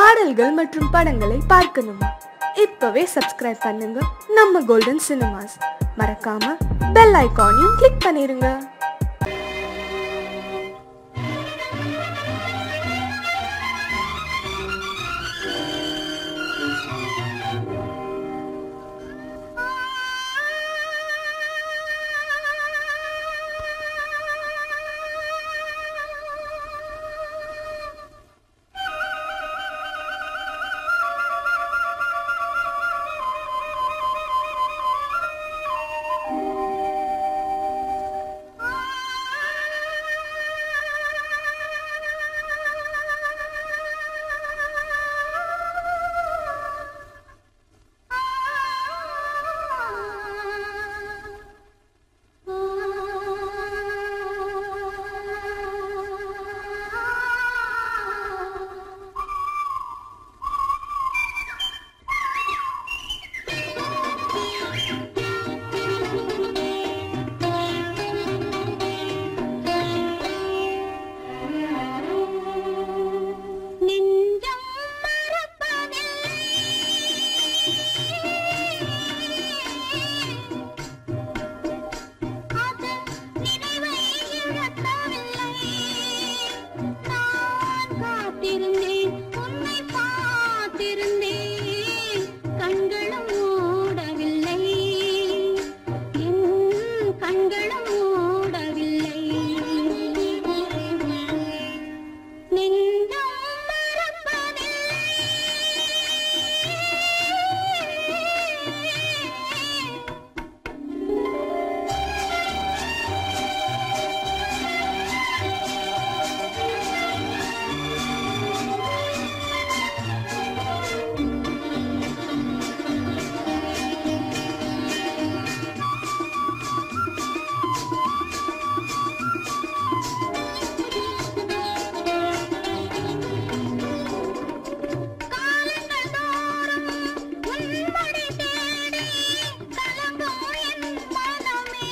பாடல்கள் மற்றும் படங்களை பார்க்கணுமா இப்பவே சப்ஸ்கிரைப் பண்ணுங்க நம்ம கோல்டன் சினிமாஸ் மறக்காம பெல் ஐகானையும் கிளிக் பண்ணிருங்க நெஞ்சம் மறப்பதில்லை அது நினைவை இழக்கவில்லை நான் காத்திருந்தேன் உன்னை பார்த்திருந்தேன் கண்களும் மூடவில்லை என் கண்களும் மூடவில்லை நெஞ்சம் மறப்பதில்லை காலங்கள் தோறும் உன்மடி தேடி கலங்கும் என் மனமே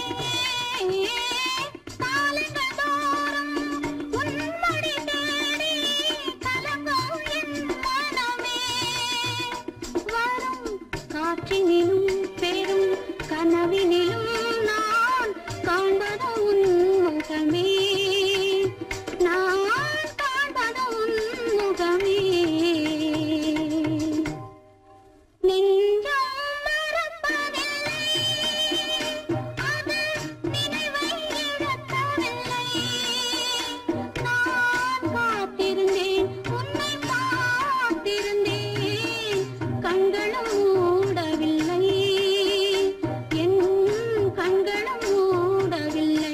காலங்கள் தோறும் உன்மடி தேடி கலங்கும் என் மனமே வரும் காற்றினிலும் பெரும் கனவினிலும் நான் காண்பது உன் முகமே நான் காண்பது உன் முகமே நெஞ்சம் மறப்பதில்லை அது நினைவை இழக்கவில்லை நான் காத்திருந்தேன் உன்னை பார்த்திருந்தேன் கண்களும் மூடவில்லை என் கண்களும் மூடவில்லை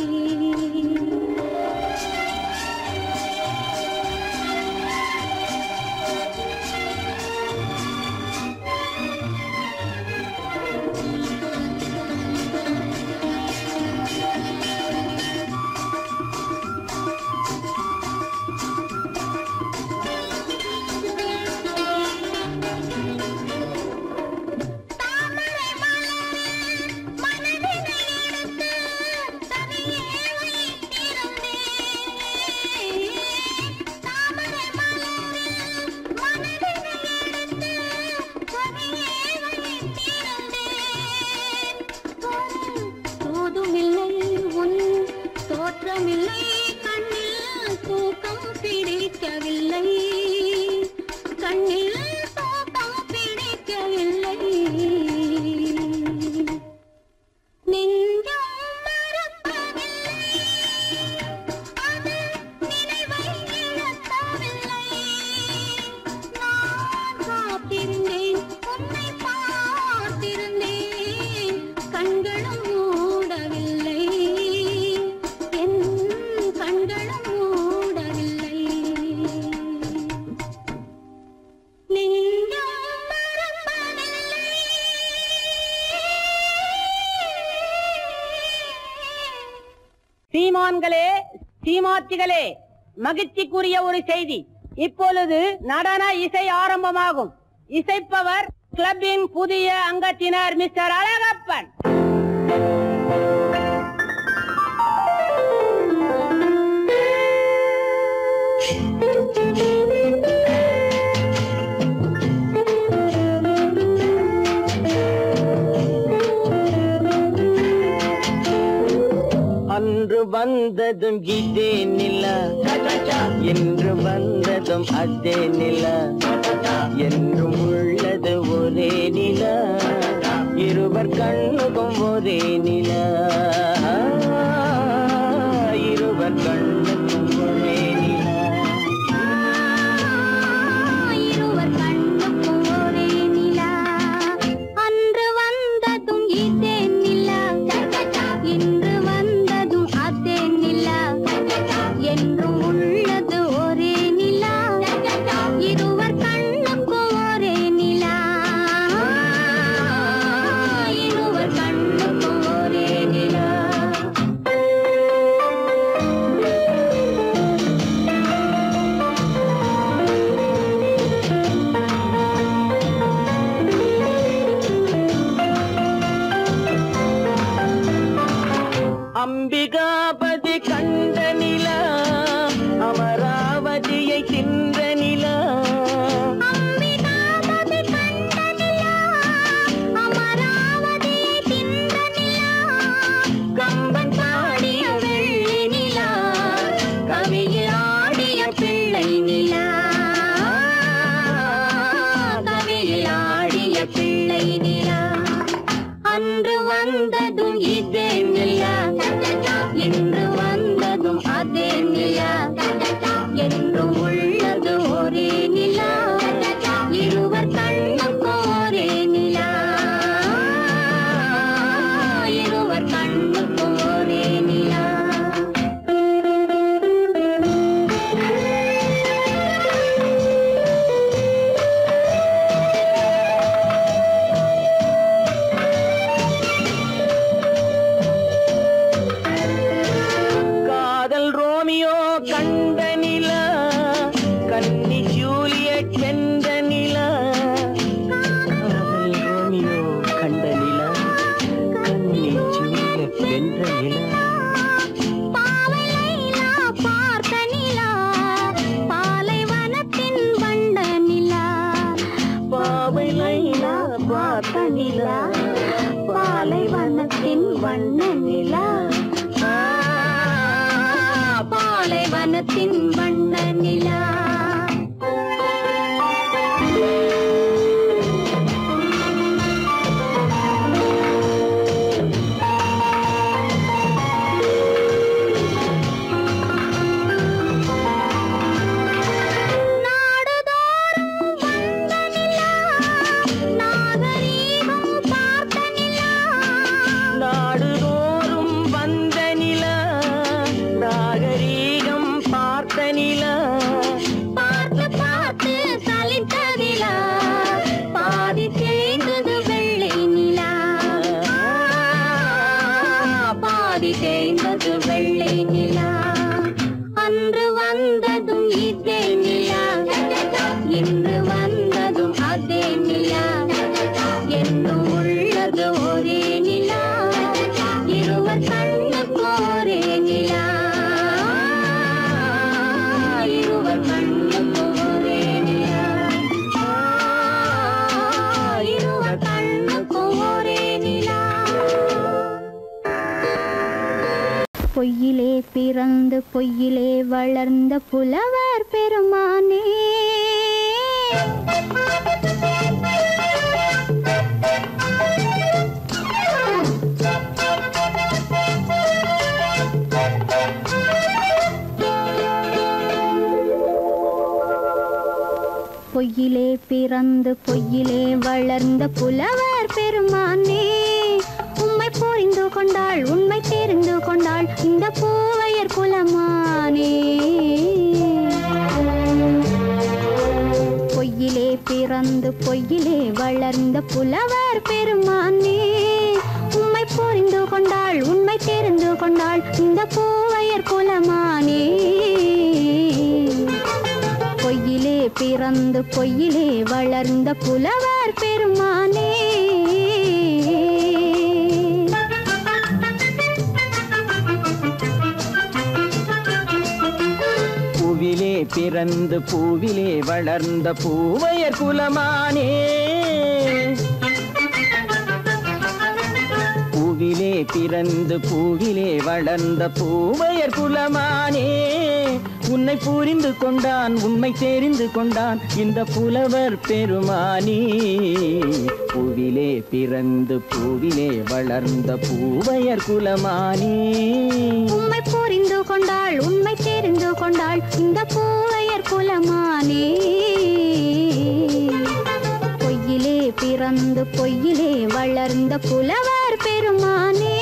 தாமரை மலரில் மனதினை எடுத்து தனியே வைத்திருந்தேன் தாமரை மலரில் மனதினை எடுத்து தனியே வைத்திருந்தேன் ஒரு தூதுமில்லை உன் தோற்றமில்லை கண்ணில் தூக்கம் பிடிக்கவில்லை கண்ணில் தூக்கம் பிடிக்கவில்லை நெஞ்சம் மறப்பதில்லை அது நினைவை இழக்கவில்லை நான் காத்திருந்தேன் உன்னை பார்த்திருந்தேன் கண்களும் மூடவில்லை என் கண்களும் மூடவில்லை நெஞ்சம் மறப்பதில்லை சீமான்களே சீமாத்திகளே மகிழ்ச்சிக்குரிய ஒரு செய்தி இப்பொழுது நடன இசை ஆரம்பமாகும் இசைப்பவர் கிளப்பின் புதிய அங்கத்தினர் மிஸ்டர் அழகப்பன் Thank you. வந்ததும் இதே நிலா என்று வந்ததும் அதே நிலா என்றும் உள்ளது ஒரே நிலா இருவர் கண்ணுக்கும் ஒரே நிலா இருவர் கண்ணுக்கும் ஒரே நிலா இருவர் கண்ணுக்கும் ஒரே நிலா அன்று வந்ததும் இதே நிலா இன்று வந்ததும் அதே நிலா என்றும் உள்ளது ஒரே நிலா இருவர் கண்ணுக்கும் ஒரே நிலா இருவர் கண்ணுக்கும் ஒரே நிலா அம்பிகாபதி கண்ட நிலா அமராவதியை தின்ற நிலா அம்பிகாபதி கண்ட நிலா அமராவதியை தின்ற நிலா கம்பன் பாடிய வெள்ளி நிலா கவியில் ஆடிய பிள்ளை நிலா கவியில் ஆடிய பிள்ளை நிலா அன்று வந்ததும் இதே நிலா இன்று வந்ததும் அதே நிலா என்றும் உள்ளது ஒரே நிலா இருவர் கண்ணுக்கும் ஒரே நிலா இருவர் கண்ணுக்கும் ஒரே நிலா காதல் ரோமியோ கண்ட நிலா கன்னி ஜூலியட் வென்ற நிலா காதல் ரோமியோ கண்ட நிலா கன்னி ஜூலியட் வென்ற நிலா பாவை லைலா பார்த்த நிலா பாலைவனத்தின் வண்ட நிலா பாவை லைலா பார்த்த நிலா பாலைவனத்தின் வண்ண நிலா ஆ, பாலைவனத்தின் வண்ண நிலா நாடுதோறும் வந்த நிலா நாகரீகம் பார்த்த நிலா நாடுதோறும் வந்த நிலா நாகரீகம் பார்த்த நிலா பார்த்து பார்த்து சலித்ததிலா பாதி தேய்ந்தது வெள்ளை நிலா பாதி தேய்ந்தது வெள்ளை நிலா அன்று வந்ததும் இதே நிலா இன்று வந்ததும் அதே நிலா என்றும் உள்ளது ஒரே நிலா இருவர் கண்ணுக்கு ஒரே நிலா இருவர் கண்ணுக்கு ஒரே நிலா இருவர் கண்ணுக்கு ஒரே நிலா பொய்யிலே பிறந்து பொய்யிலே வளர்ந்த புலவர் பெருமானே பொய்யிலே பிறந்து பொய்யிலே வளர்ந்த புலவர் பெருமானே உம்மை புரிந்து கொண்டாள் உண்மை தெரிந்து கொண்டாள் இந்த பூவையர் குலமானே பொய்யிலே பிறந்து பொய்யிலே வளர்ந்த புலவர் பெருமானே உம்மை புரிந்து கொண்டாள் உண்மை தெரிந்து கொண்டாள் இந்த பூவையர் குலமானே பொய்யிலே பிறந்து பொய்யிலே வளர்ந்த புலவர் பெருமானே பூவிலே பிறந்து பூவிலே வளர்ந்த பூவையர் குலமானே பூவிலே பூவிலே பிறந்து பூவிலே வளர்ந்த பூவையர் குலமானே உன்னை புரிந்து கொண்டான் உண்மை தெரிந்து கொண்டான் இந்த புலவர் பெருமானே பூவிலே பிறந்து பூவிலே வளர்ந்த பூவையர் குலமானே உண்மை புரிந்து கொண்டாள் உண்மை தெரிந்து கொண்டாள் இந்த பூவையர் குலமானே பொய்யிலே பிறந்து பொய்யிலே வளர்ந்த புலவர் பெருமானே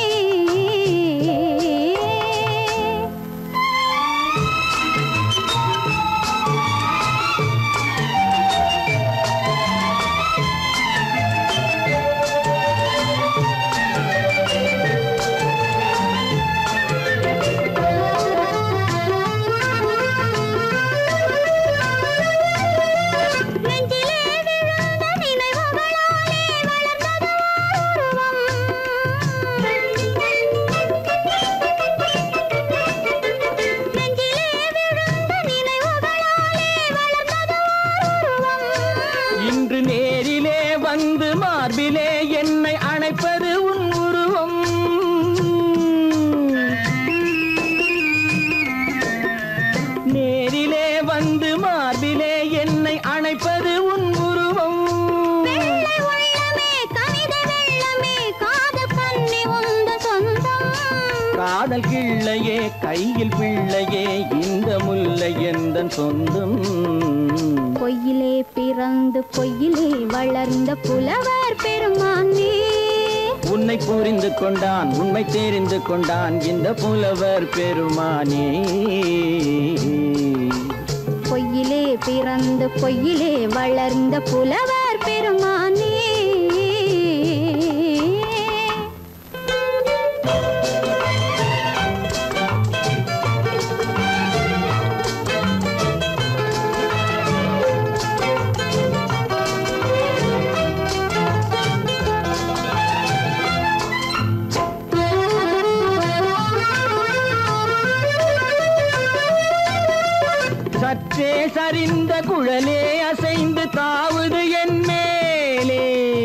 நெஞ்சிலே விழுந்த நினைவுகளாலே வளர்ந்தது உருவம். நெஞ்சிலே விழுந்த நினைவுகளாலே வளர்ந்தது உருவம். இன்று நேரிலே வந்து மார்பிலே என்னை அணைப்பது உன் உருவம் நேரிலே வந்து மார்பிலே என்னை அணைப்பது உன் உருவம் வெள்ளை உள்ளமே கவிதை வெள்ளமே காதல் கண்ணி உந்த சொந்தம் காதல் கிள்ளையே கையில் பிள்ளையே இந்த முல்லை எந்த சொந்தம் பொய்யிலே பிறந்து பொய்யிலே வளர்ந்த புலவர் பெருமானே உன்னை புரிந்து கொண்டான் உண்மை தெரிந்து கொண்டான் இந்த புலவர் பெருமானே பொய்யிலே பிறந்து பொய்யிலே வளர்ந்த புலவர் பெருமானே சற்றே சரிந்த குழலே அசைந்து தாவுது என் மேலே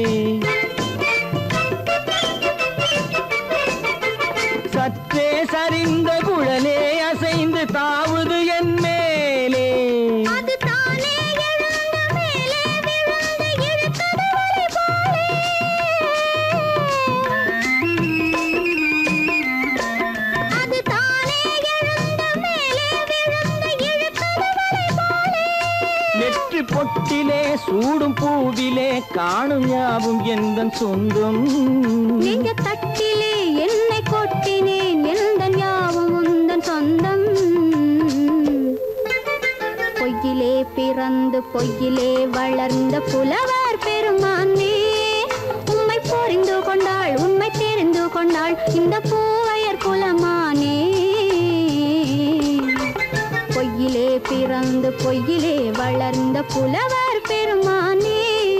சற்றே சரிந்த குழலே அசைந்து தாவுது என் மேலே அது தானே எழுந்த மேலே விழுந்து இழுத்தது வலை போலே. அது தானே எழுந்த மேலே விழுந்து இழுத்தது வலை போலே. நெற்றி பொட்டிலே சூடும் பூவிலே காணும் யாவும் எந்த சொந்தம் நெஞ்ச தட்டிலே என்னை கொட்டினேன் எந்தன் யாவும் உந்தன் சொந்தம் பொய்யிலே பிறந்து பொய்யிலே வளர்ந்த புலவர் பெருமானே உம்மை புரிந்து கொண்டாள் உண்மை தெரிந்து கொண்டாள் இந்த பூவையர் குலமானே பொய்யிலே பிறந்து பொய்யிலே வளர்ந்த புலவர் பெருமானே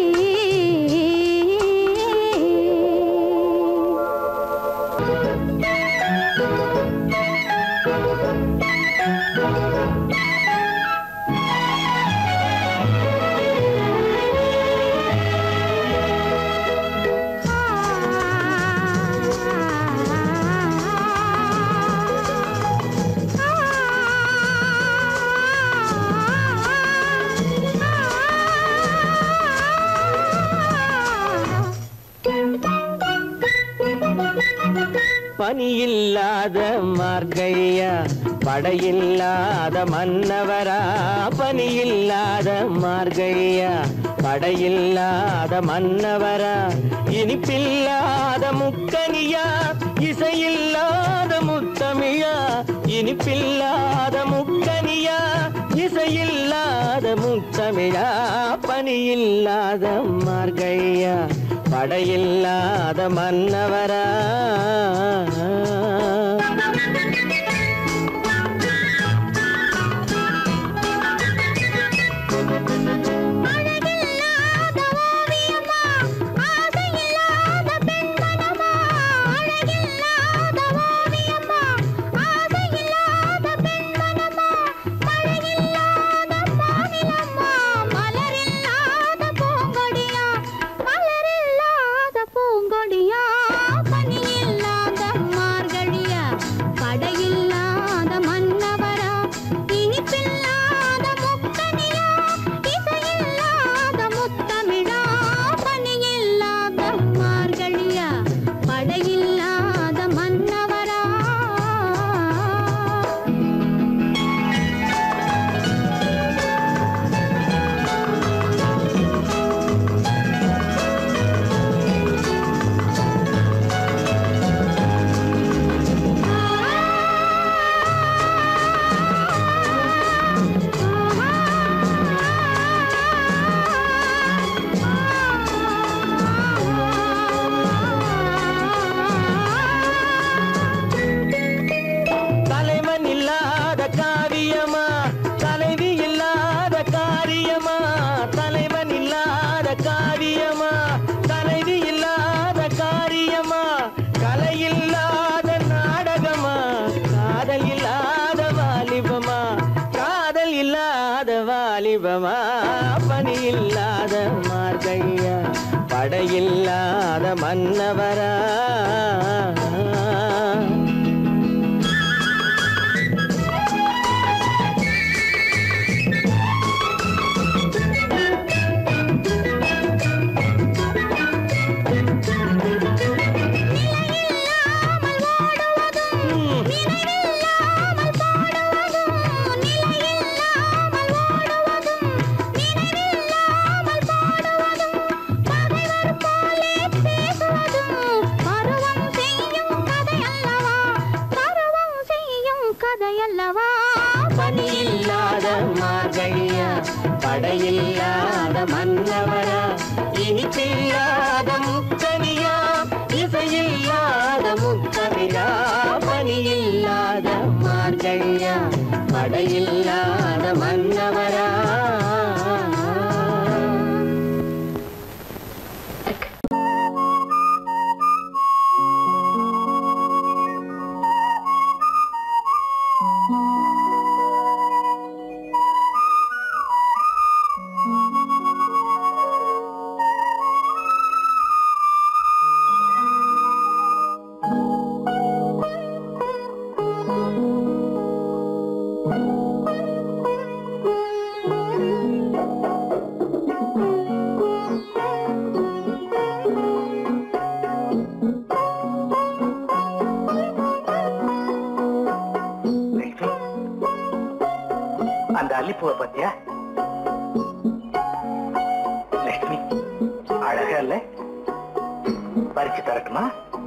பனியில்லாத மார்கையா படையில்லாத மன்னவரா பனியில்லாத மார்கையா படையில்லாத மன்னவரா இனிப்பில்லாத முக்கனியா இசையில்லாத முத்தமிழா இனிப்பில்லாத முக்கனியா இசையில்லாத முத்தமிழா பனியில்லாத மார்கையா படையில்லாத மன்னவரா அழகில்லாத ஓவியமா ஆசையில்லாத பெண்மனமா அழகில்லாத ஓவியமா ஆசையில்லாத பெண்மனமா மழையில்லாத மாநிலமா மலரில்லாத பூங்கொடியா மலரில்லாத பூங்கொடியா பனியில்லாத பனி இல்லாத மார்கையா படையில்லாத மன்னவரா பருவம் செய்யும் கதையல்லவா பருவம் செய்யும் கதையல்லவா பனி இல்லாத மார்கையா படையில்லாத மன்னவரா இனிப்பில்லாத முக்கனியா இசையில்லாத முக்கனியா பனி இல்லாத மார்கையா படையில்லாத மன்னவரா அந்த அல்லிப்பூவை பத்தியா லட்சுமி அழகா இல்ல பறிச்சு தரட்டுமா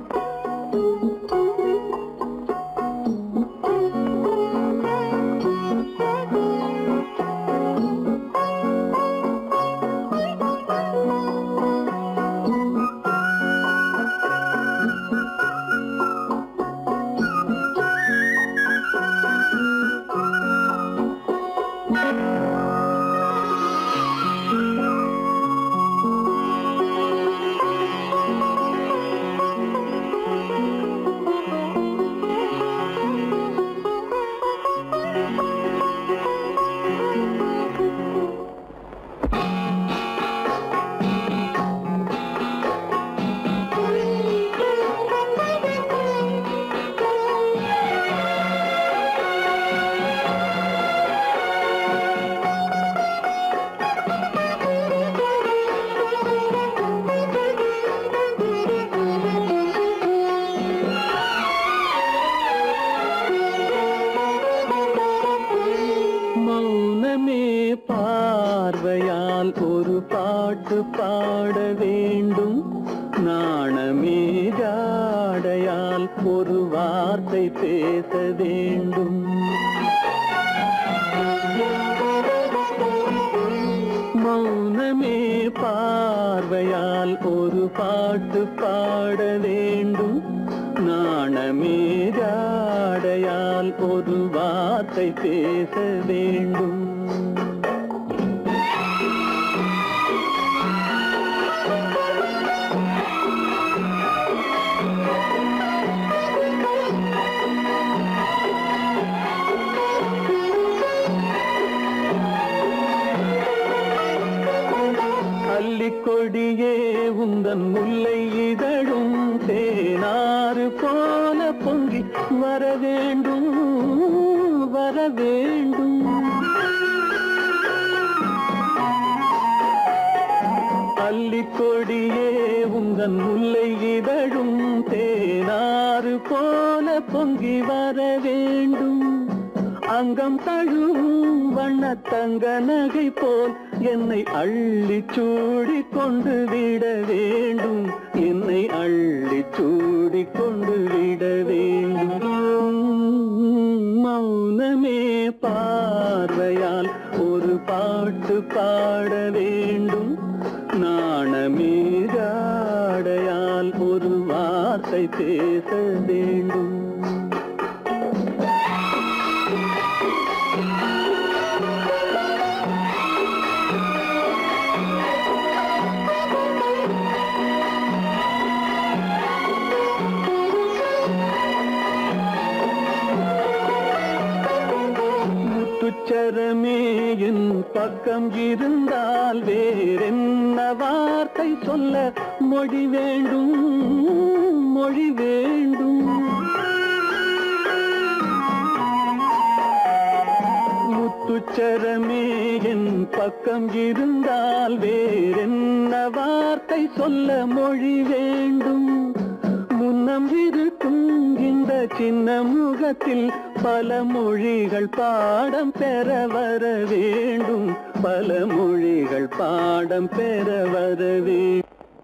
மௌனமே பார்வையால் ஒரு பாட்டு பாட வேண்டும் நாணமே ஜாடையால் ஒரு வார்த்தை பேச வேண்டும் மௌனமே பார்வையால் ஒரு பாட்டு பாட வேண்டும் நாணமே ஜாடையால் ஒரு வார்த்தை பேச வேண்டும் அல்லிக்கொடியே உந்தன் முல்லை இதழும் தேனாறு போல பொங்கி வர வேண்டும் வர வேண்டும் அல்லிக்கொடியே உந்தன் முல்லை இதழும் தேனாறு போல பொங்கி வர வேண்டும் அங்கம் தழுவும் வண்ணத்தங்க நகை போல் என்னை அள்ளி சூடி கொண்டு விட வேண்டும் என்னை அள்ளி சூடி கொண்டு விட வேண்டும் மௌனமே பார்வையால் ஒரு பாட்டு பாட வேண்டும் நாணமே ஜாடையால் ஒரு வார்த்தை பேச வேண்டும் முத்துச்சரமே என் பக்கம் இருந்தால் இருந்தால் வேறென்ன வார்த்தை சொல்ல மொழி வேண்டும் மொழி வேண்டும் முத்துச்சரமே என் பக்கம் இருந்தால் வேறென்ன வார்த்தை சொல்ல மொழி வேண்டும் முன்னம் இருக்கும் இந்த சின்ன முகத்தில் பல மொழிகள் பாடம் பெற வர வேண்டும் பல மொழிகள் பாடம் பெற வர வேண்டும்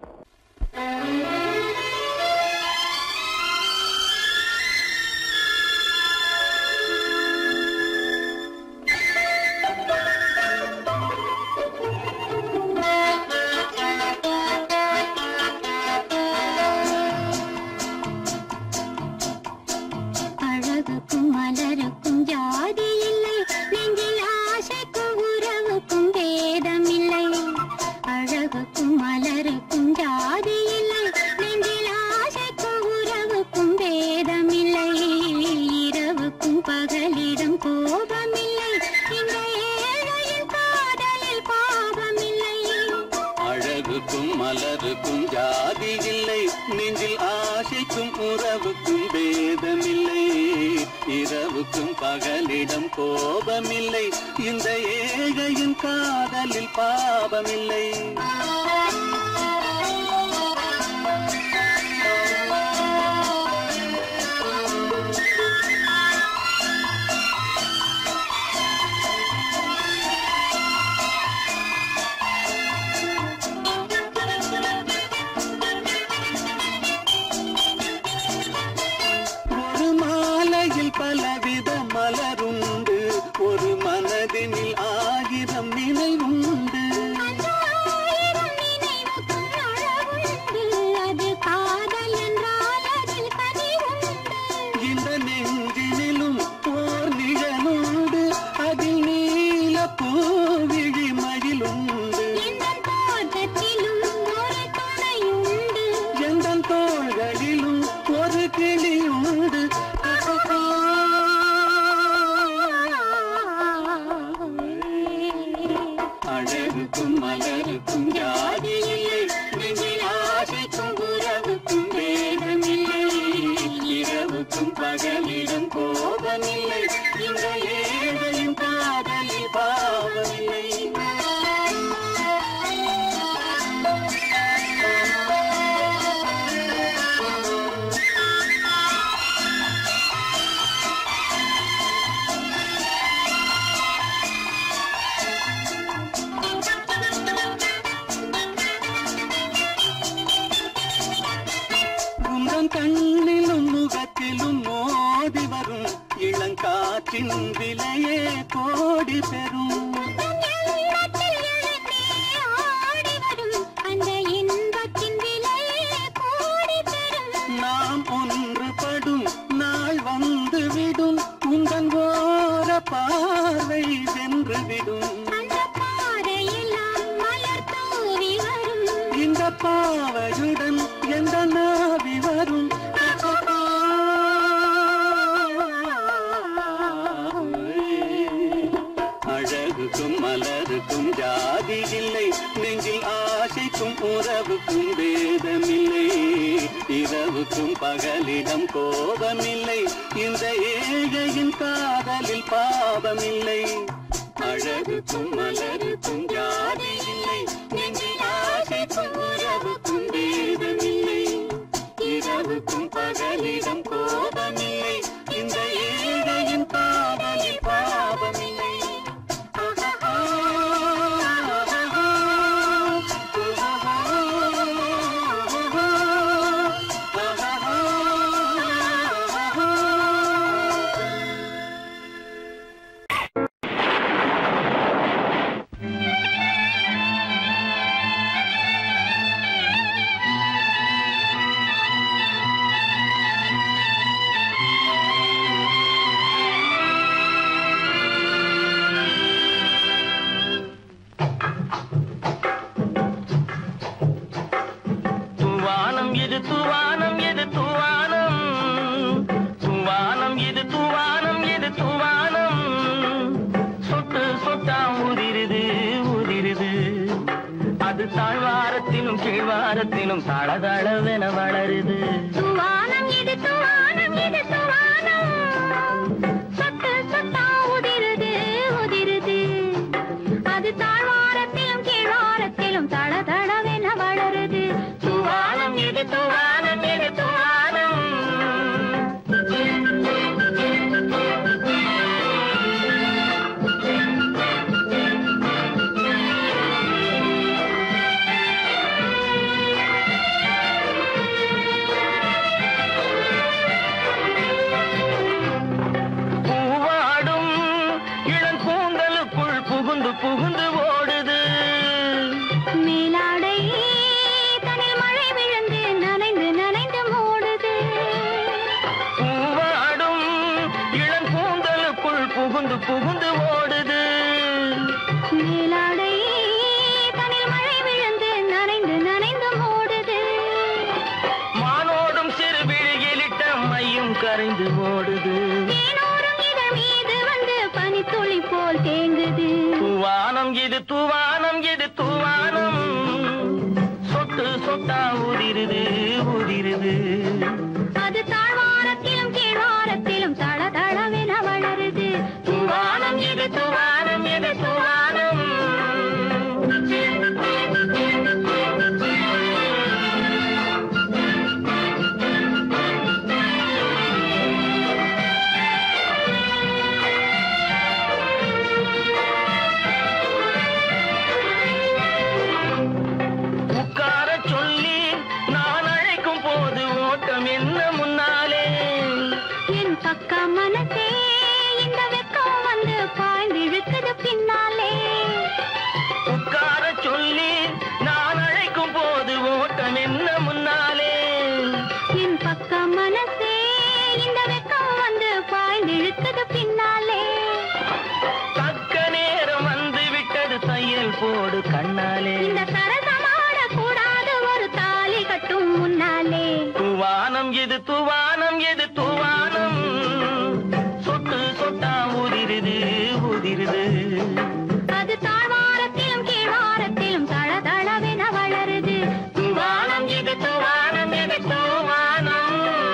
அழகுக்கும் மலருக்கும் ஜாதி இல்லை நெஞ்சில் ஆசைக்கும் உறவுக்கும் பேதம் இல்லை அழகுக்கும் மலருக்கும் ஜாதி இல்லை நெஞ்சில் ஆசைக்கும் உறவுக்கும் பேதம் இல்லை இரவுக்கும் பகலிடம் கோபம் இல்லை இந்த ஏழையின் காதலில் பாவம் இல்லை அழகுக்கும் மலருக்கும் ஜாதி இல்லை நெஞ்சில் ஆசைக்கும் உறவுக்கும் பேதமில்லை இரவுக்கும் பகலிடம் கோபமில்லை இந்த ஏழையின் காதலில் பாவமில்லை ஒரு மாலையில் பலவித மலருண்டு ஒரு மனதினில் ஆயிரம் நினைவுண்டு ஆயிரம் நினைவுக்கும் அழகுண்டு அது காதல் என்றால் அதில் கனிவுண்டு இந்த நெஞ்சினிலும் ஓர் நிழலுண்டு அதில் நீல பூவிழி மயிலுண்டு எந்தன் தோட்டத்திலும் ஒரு துணையுண்டு எந்தன் தோள்களிலும் ஒரு கிளியுண்டு அழகுக்கும் மலருக்கும் ஜாதி இல்லை நெஞ்சில் ஆசைக்கும் உறவுக்கும் வேதமில்லை இரவுக்கும் பகலிடம் கோபமில்லை இந்த ஏழையும் காதலில் பாவமில்லை உந்தன் கண்ணிலும் முகத்திலும் மோதி வரும் இளங்காற்றின் விலையே கோடி பெறும் எண்ணத்தில் எழுந்தே ஆடி வரும் அந்த இன்பத்தின் விலையே கோடி பெறும் நாம் ஒன்றுபடும் நாள் வந்து விடும் உந்தன் ஓர பார்வை வென்று விடும் அந்த பாறையெல்லாம் மலர் தூவி வரும் இந்த பாவையுடன் எந்த நாவி வரும் அழகுக்கும் மலருக்கும் ஜாதி இல்லை நெஞ்சில் ஆசைக்கும் உறவுக்கும் வேதமில்லை இரவுக்கும் பகலிடம் கோபமில்லை இந்த ஏழையின் காதலில் பாவமில்லை அழகுக்கும் மலருக்கும் ஜாதி இல்லை நெஞ்சில் ஆசைக்கும் உறவுக்கும் வேதமில்லை இரவுக்கும் பகலிடம் கோபமில்லை இந்த ஏழையின் காதலில் பாவமில்லை அது தாழ்வாரத்திலும் கீழ்வாரத்திலும் தளதளவென வளருது துவானம் இது துவானம் இது துவானம் சொட்டு சொட்டா உதிருது உதிருது அது தாழ்வாரத்திலும் கீழ்வாரத்திலும் தள தளவென வளருது துவானம் இது துவானம் இது துவானம் பூவாடும் இளங்கூந்தலுக்குள் புகுந்து புகுந்து ஓடுது மேலாடை தனில் மழை விழுந்து நனைந்து நனைந்து மூடுது பூவாடும் இளங்கூந்தலுக்குள் புகுந்து புகுந்து ஓடுது மேலாடை தனில் மழை விழுந்து நனைந்து நனைந்து மூடுது மானோடும் சிறு விழியிலிட்ட மையும் கரைந்து ஓடுது தேனோரும் இதழ் மீது வந்து பனித்துளி போல் தேங்குது தூவானம் இது தூவானம் இது தூவானம் சொட்டு சொட்டா உதிருது உதிருது அது தாழ்வாரத்திலும் கீழ்வாரத்திலும் தள தளவென வளருது தூவானம் இது தூவானம் இது தூவானம் உட்கார சொல்லி நான் அழைக்கும் போது ஓட்டம் என்ன முன்னாலே என் பக்கம் மனசே இந்த வெக்கம் வந்து பாய்ந்து இழுக்குது பின்னாலே உட்கார சொல்லி நான் அழைக்கும் போது ஓட்டம் என்ன முன்னாலே என் பக்கம் மனசே இந்த வெக்கம் வந்து பாய்ந்து இழுக்குது பின்னாலே தக்க நேரம் வந்து விட்டது தையல் போடு கண்ணாலே இந்த சரசமாட கூடாத ஒரு தாலி கட்டும் முன்னாலே தூவானம் எது தூவானம் எது தூவானம் சொட்டு சொட்டா உதிருது உதிருது அது தாழ்வாரத்திலும் கீழ்வாரத்திலும் தள தளவென வளருது தூவானம் எது தூவானம் எது தூவானம்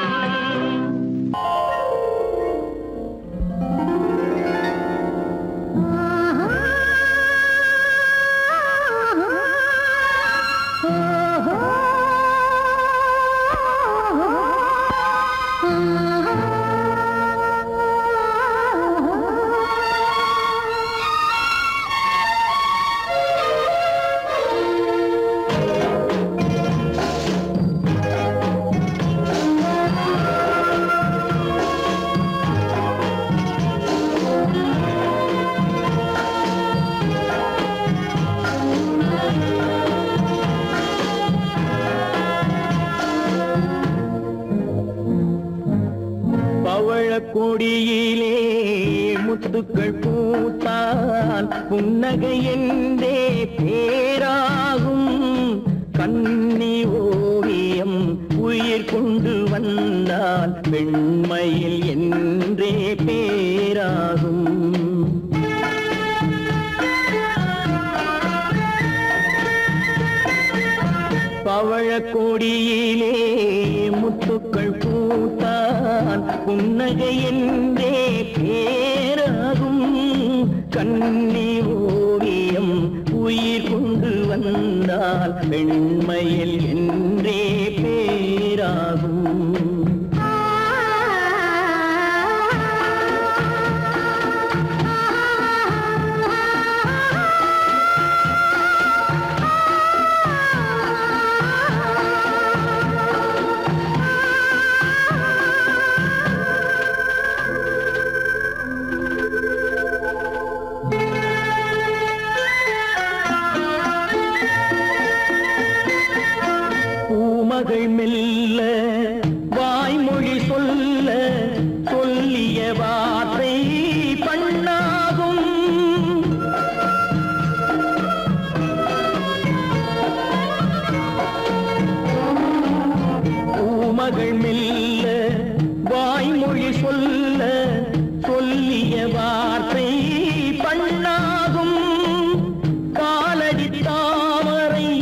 பவழக்கொடியிலே முத்துக்கள் பூத்தால் புன்னகை என்றே பேராகும் கண்ணி ஓவியம் உயிர் கொண்டு வந்தால் பெண்மையில் என்றே பேராகும் பவழக்கொடியிலே முத்துக்கள் பூத்தான் புன்னகை என்றே பேராகும் கண்ணி ஓவியம் உயிர் கொண்டு வந்தால் பெண்மையில் என்றே பேராகும் பூமகள் மெல்ல வாய்மொழி சொல்ல சொல்லிய வார்த்தை பண்ணாகும் பூமகள் மெல்ல வாய்மொழி சொல்ல சொல்லிய வார்த்தை பண்ணாகும் காலடி தாமரை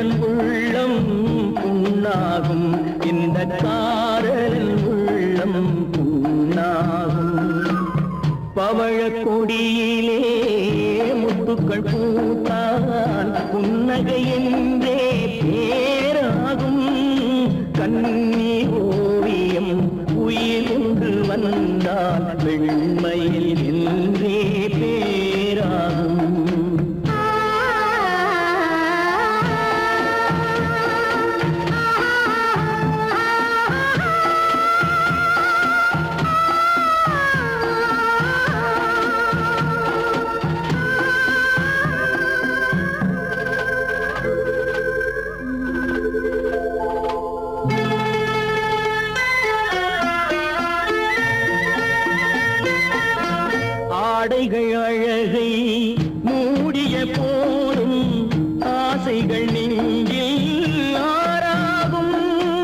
காதலன் உள்ளம் புண்ணாகும் இந்த காதலன் உள்ளம் புண்ணாகும் பவழ கொடியிலே முத்துக்கள் பூத்தான் புன்னகை என்றே பேராகும் கண்ணி ஓவியம் உயிர் ஒன்று வந்தால் வெண்மையில் என்றே பேராகும் ஆடைகள் அழகை மூடிய போதும் ஆசைகள் நெஞ்சில் ஆறாகும்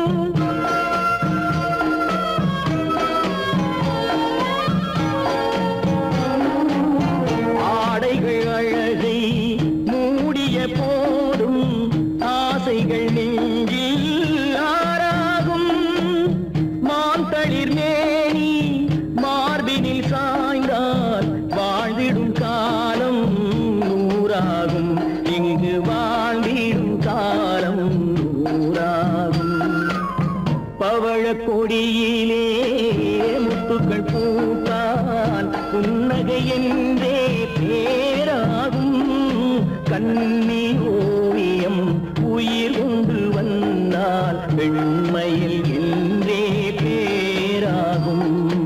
ஆடைகள் அழகை மூடிய போதும் ஆசைகள் நெஞ்சில் ஆறாகும் மாந்தளிர் மேனி மார்பினில் சாய்ந்தால் வாழ்ந்திடும் காலம் நூறாகும் இங்கு வாழ்ந்திடும் காலம் நூறாகும் பவழ கொடியிலே முத்துக்கள் பூத்தான் புன்னகை என்றே பேராகும் கண்ணி ஓவியம் உயிர் கொண்டு வந்தால் வெண்மையில் என்றே பேராகும்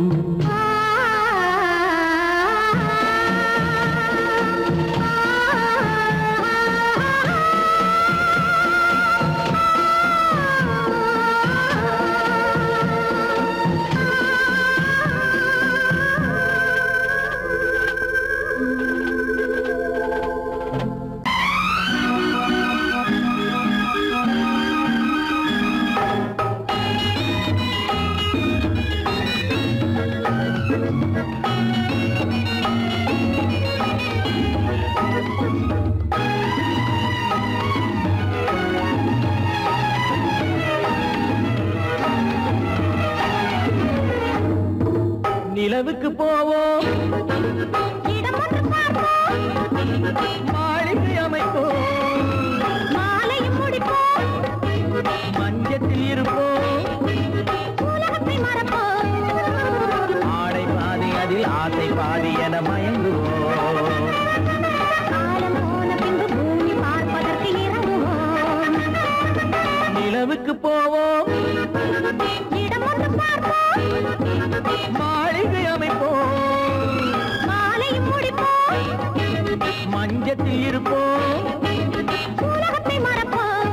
நிலவுக்கு போவோம் இடம் ஒன்று பார்ப்போம் மாளிகை அமைப்போம் மாலையும் முடிப்போம் மஞ்சத்தில் இருப்போம் உலகத்தை மறப்போம் ஆடை பாதி அதில் ஆசை பாதி என மயங்குவோம் காலம் போன பின்பு பூமி பார்ப்பதற்கு இறங்குவோம் நிலவுக்கு போவோம் இடம் ஒன்று பார்ப்போம் மாளிகை அமைப்போம் மாலையும் முடிப்போம் மஞ்சத்தில் இருப்போம் உலகத்தை மறப்போம்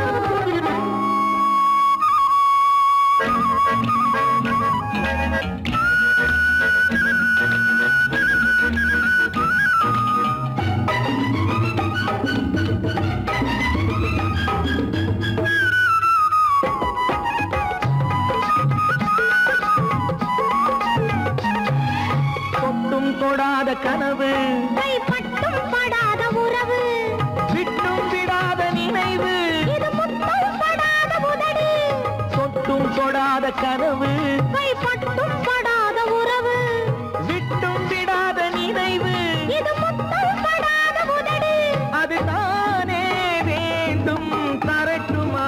தொட்டும் தொடாத கனவு கைப்பட்டும் படாத உறவு விட்டும் விடாத நினைவு இது முத்தம் படாத உதடு தொட்டும் தொடாத கனவு கைப்பட்டும் படாத உறவு விட்டும் விடாத நினைவு இது முத்தம் படாத உதடு அது தானே வேண்டும் தரட்டுமா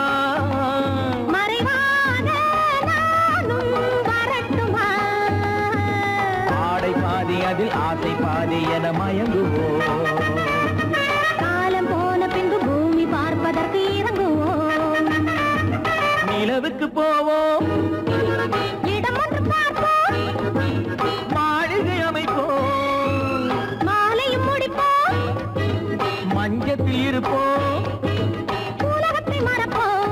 மறைவான நானும் வரட்டுமா ஆடை பாதி அதில் ஆசை பாதி என மயங்குவோம் காலம் போன பின்பு பூமி பார்ப்பதற்கு இறங்குவோம் நிலவுக்கு போவோம் இடம் ஒன்று பார்ப்போம் மாளிகை அமைப்போம் மாலையும் முடிப்போம் மஞ்சத்தில் இருப்போம் உலகத்தை மறப்போம்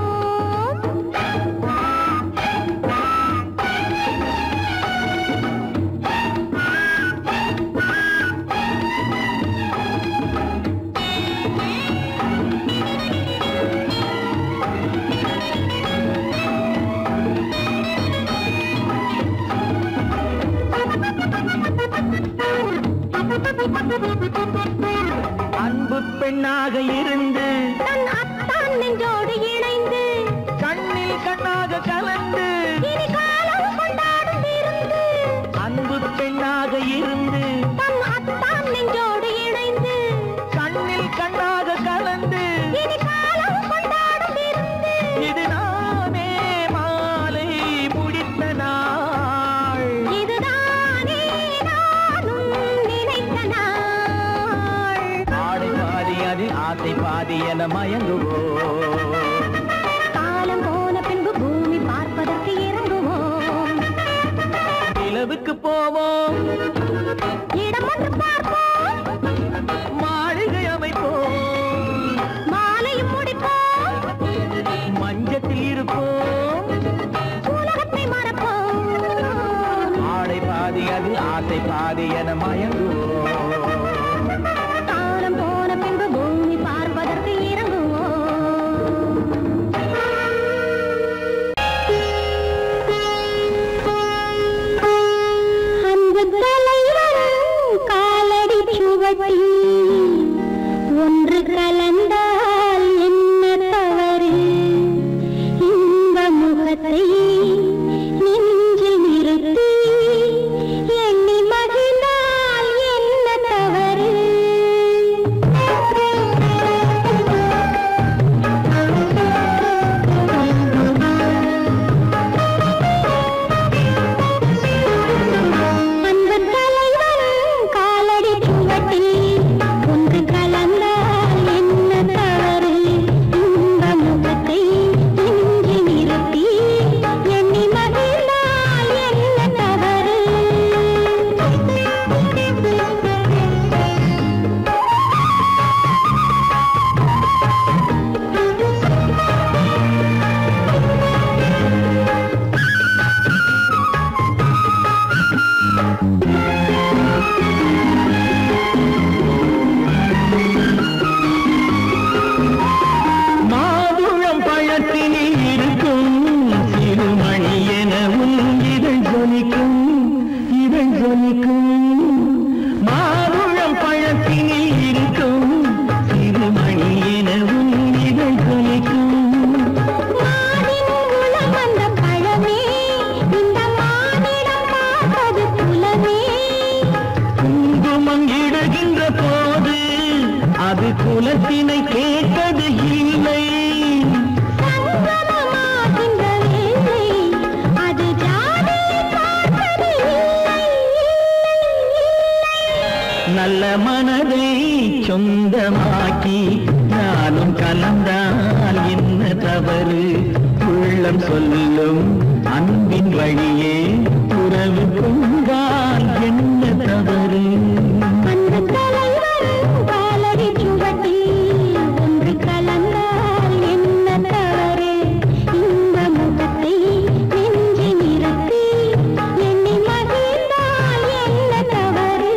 அன்பு பெண்ணாக இருந்து தன் அத்தான் நெஞ்சோடு இணைந்து கண்ணில் கண்ணாக கலந்து இனி காலம் கொண்டாடும் விருந்து அன்பு பெண்ணாக இருந்து தன் அத்தான் நெஞ்சோடு இணைந்து கண்ணில் கண்ணாக கலந்து இனி காலம் கொண்டாடும் விருந்து இது நானே மாலை முடித்த நாள் இதுதானே நானும் நினைத்த நாள் ஆடை பாதி அதில் ஆசை பாதி என மயங்குவோம் காலம் போன பின்பு பூமி பார்ப்பதற்கு இறங்குவோம் நிலவுக்கு போவோம் இடம் ஒன்று பார்ப்போம் மாளிகை அமைப்போம் மாலையும் முடிப்போம் மஞ்சத்தில் இருப்போம் உலகத்தை மறப்போம் ஆடை பாதி அதில் ஆசை பாதி என மயங்குவோம் காலம் போன பின்பு பூமி பார்ப்பதற்கு இறங்குவோம் அன்பு தலைவன் காலடி சுவடி ஒன்று கலந்தால் என்ன தவறு இந்த முகத்தை நெஞ்சில் நிறுத்தி எண்ணி மகிழ்ந்தால் என்ன தவறு அன்பு தலைவன் காலடி சுவட்டில் ஒன்று கலந்தால் என்ன தவறு இந்த முகத்தை நெஞ்சில் நிறுத்தி எண்ணி மகிழ்ந்தால் என்ன தவறு மாதுளம் பழத்தினில் இருக்கும் சிறுமணி எனவும் இதழ் ஜொலிக்கும் இதழ் ஜொலிக்கும் மாதுளம் பழத்தினில் இருக்கும் சிறுமணி எனவும் இதழ் ஜொலிக்கும் மானின் உளம் வந்த பழமே இந்த மானிடம் பார்ப்பது குலமே குங்குமம் இடுகின்ற போது அது குலத்தினை கேட்டது இல்லை சங்கமமாகின்ற வேளை அது ஜாதியை பார்ப்பது இல்லை நல்ல மனதை சொந்தமாக்கி நானும் கலந்தால் என்ன தவறு உள்ளம் சொல்லும் அன்பின் வழியே உறவு கொண்டால் என்ன தவறு அன்பு தலைவன் காலடி சுவட்டில் ஒன்று கலந்தால் என்ன தவறு இந்த முகத்தை நெஞ்சில் நிறுத்தி எண்ணி மகிழ்ந்தால் என்ன தவறு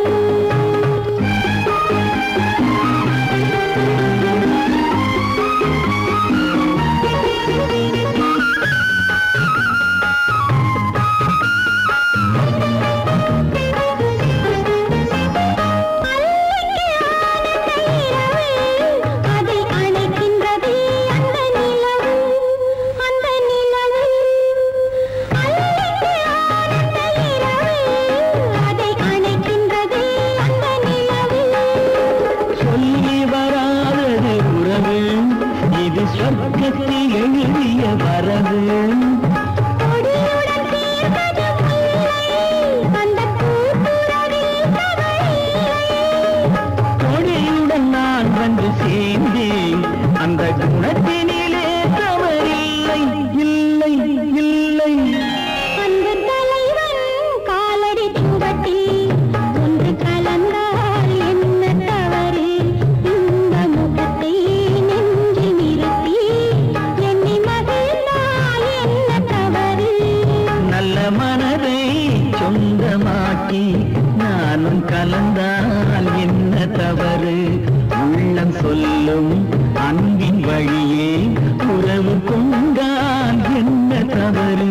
அதை அணைக்கின்றது அந்த நிலவு அந்த நிலவு அல்லைக்கு ஆனந்த இரவு அதை அணைக்கின்றது அந்த நிலவு சொல்லி வராதது உறவு இது சொர்க்கத்தில் எழுதிய வரவு கொடியுடன் தீர்ந்தது முல்லை அந்த கூட்டுறவில் தவறில்லை கொடியுடன் நான் வந்து சேர்ந்தேன் அந்த குணத்தினிலே தவறில்லை இல்லை இல்லை அன்பு தலைவன் காலடி சுவட்டில் ஒன்று கலந்தால் என்ன தவறு இந்த முகத்தை நெஞ்சில் நிறுத்தி எண்ணி மகிழ்ந்தால் என்ன தவறு நல்ல மனதை சொந்தமாக்கி நானும் கலந்தால் என்ன தவறு உள்ளம் சொல்லும் அன்பின் வழியே உறவு கொண்டால் என்ன தவறு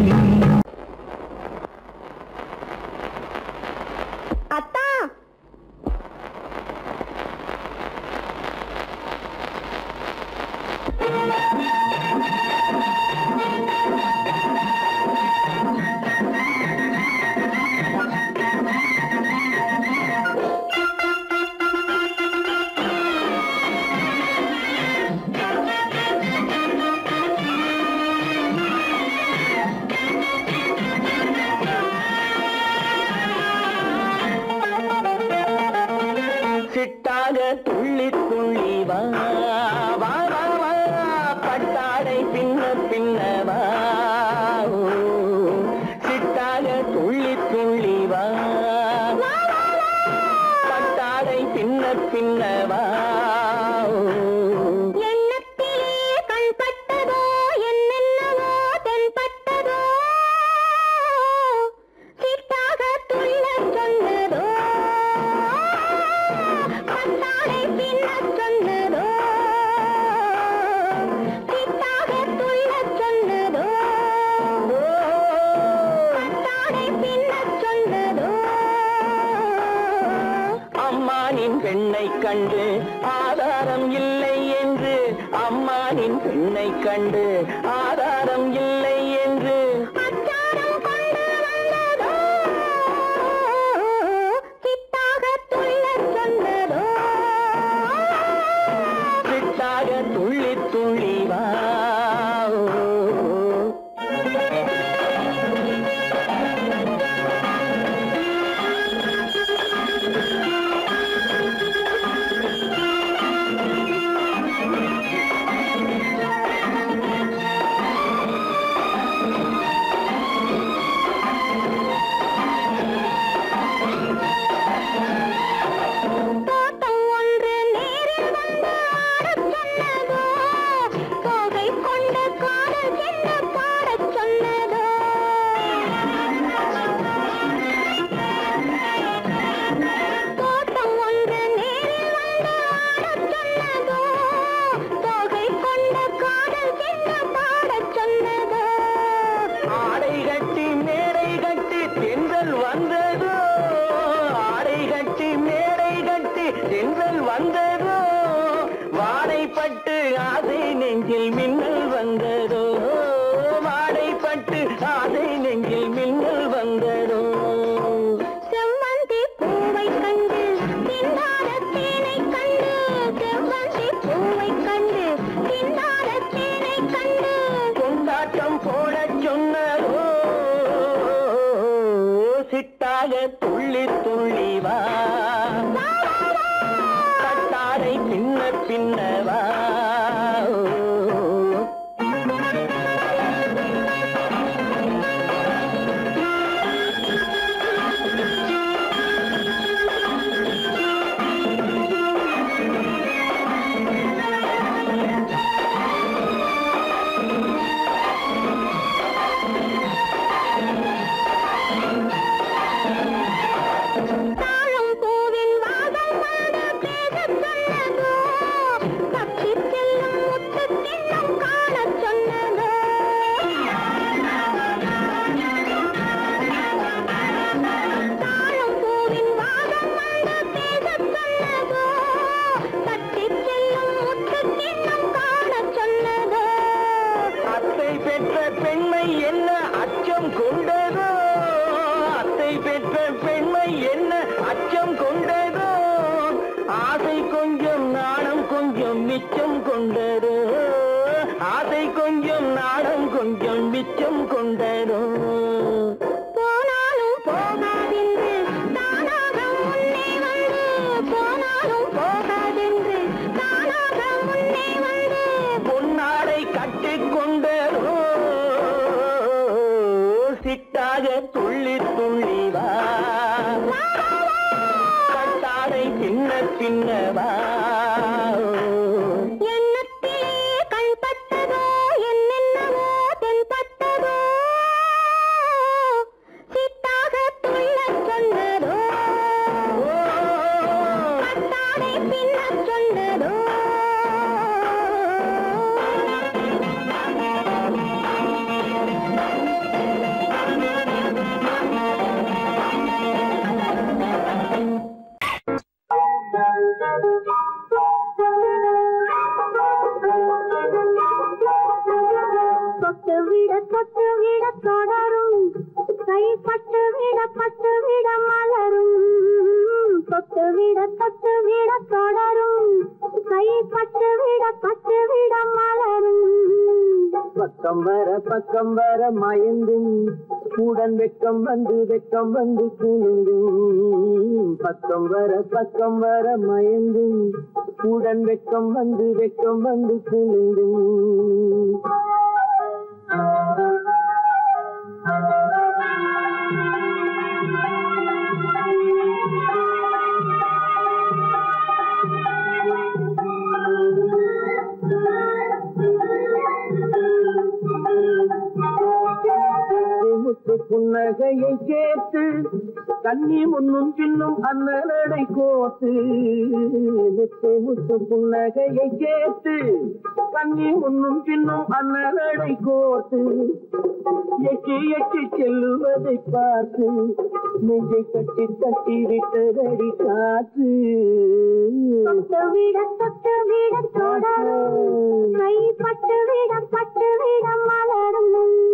அத்தா ஆ துள்ளி துள்ளி வா வா வா வா பட்டாடை பின்ன பின்ன வா ஓ, சிட்டாக துள்ளி துள்ளி வா பட்டாடை பின்ன பின்ன வா ஓ, எண்ணத்திலே கண்பட்டதோ என்னென்னவோ தென்பட்டதோ சிட்டாக துள்ளச் சொன்னதோ பட்டாடை பின்னச் சொன்னதோ சிட்டாக துள்ளச் சொன்னதோ பட்டாடை பின்னச் சொன்னதோ அம்மானின் பெண்ணை கண்டு ஆதாரம் இல்லை என்று அம்மானின் பெண்ணை கண்டு ஆதாரம் இல்லை என்று அச்சாரம் கொண்டு வந்ததோ சிட்டாக துள்ளச் சொன்னதோ சிட்டாக துள்ளி துள்ளி வா தோட்டம் ஒன்று நேரில் வந்து ஆடச் சொன்னதோ தோகை கொண்ட காதல் என்ன பாடச் சொன்னதோ தோட்டம் ஒன்று நேரில் வந்து ஆடச் சொன்னதோ தோகை கொண்ட காதல் என்ன பாடச் சொன்னதோ ஆடை கட்டி மேடை கட்டி தென்றல் வந்ததோ ஆடை கட்டி மேடை கட்டி தென்றல் வந்ததோ வாடைப்பட்டு ஆசை நெஞ்சில் மின்னல் வந்ததோ வாடைப்பட்டு ஆசை நெஞ்சில் மின்னல் வந்ததோ செவ்வந்தி பூவை கண்டு திண்டாட தேனை கண்டு செவ்வந்தி பூவை கண்டு திண்டாட தேனை கண்டு கொண்டாட்டம் போடச் சொன்னதோ சிட்டாக துள்ளி துள்ளி வா கட்டாரை பின்ன பின்ன வா தாழம் பூவின் வாசம் வந்து பேசச் சொன்னதோ தப்பிச் செல்லும் முத்துக் கிண்ணம் காணச் சொன்னதோ தாழம் பூவின் வாசம் வந்து பேசச் சொன்னதோ தப்பிச் செல்லும் முத்துக் கிண்ணம் காணச் சொன்னதோ அத்தை பெற்ற பெண்மை என்ன அச்சம் கொண்டதோ அத்தை பெற்ற பெண்மை என்ன அச்சம் கொண்டதோ ஆசை கொஞ்சம் நாணம் கொஞ்சம் மிச்சம் கொண்டதோ ஆசை கொஞ்சம் நாணம் கொஞ்சம் மிச்சம் கொண்டதோ போனாலும் போகாதென்று தானாக முன்னே வந்து போனாலும் போகாதென்று தானாக முன்னே வந்து பொன்னாடை கட்டிக்கொண்டதோ சிட்டாக துள்ளி துள்ளி வா கட்டாடை பின்ன பின்ன வா எண்ணத்திலே கண்பட்டதோ என்னென்னவோ தென்பட்டதோ சிட்டாக துள்ளச் சொன்னதோ கட்டாடை பின்னச் சொன்னதோ தொட்டு விட தொட்டு விட தொடரும் கைப்பட்டு விட பட்டு விட மலரும் தொட்டு விட தொட்டு விட தொடரும் கைப்பட்டு விட பட்டு விட மலரும் பக்கம் வர பக்கம் வர மயங்கும் உடன் வெக்கம் வந்து வெக்கம் வந்து குலுங்கும் பக்கம் வர பக்கம் வர மயங்கும் உடன் வெக்கம் வந்து வெக்கம் வந்து குலுங்கும் முத்து புன்னகையை சேர்த்து கண்ணி முன்னும் பின்னும் அண்ணனடை கோத்து முத்து முத்து புன்னகையை சேர்த்து கண்ணி முன்னும் பின்னும் அண்ணனடை கோத்து எட்டி எட்டி செல்லுவதை பார்த்து நெஞ்சை கட்டி தட்டி விட்டதடி காற்று தொட்டு விட தொட்டு விட தொடரும் கை பட்டு விட பட்டு விட மலரும்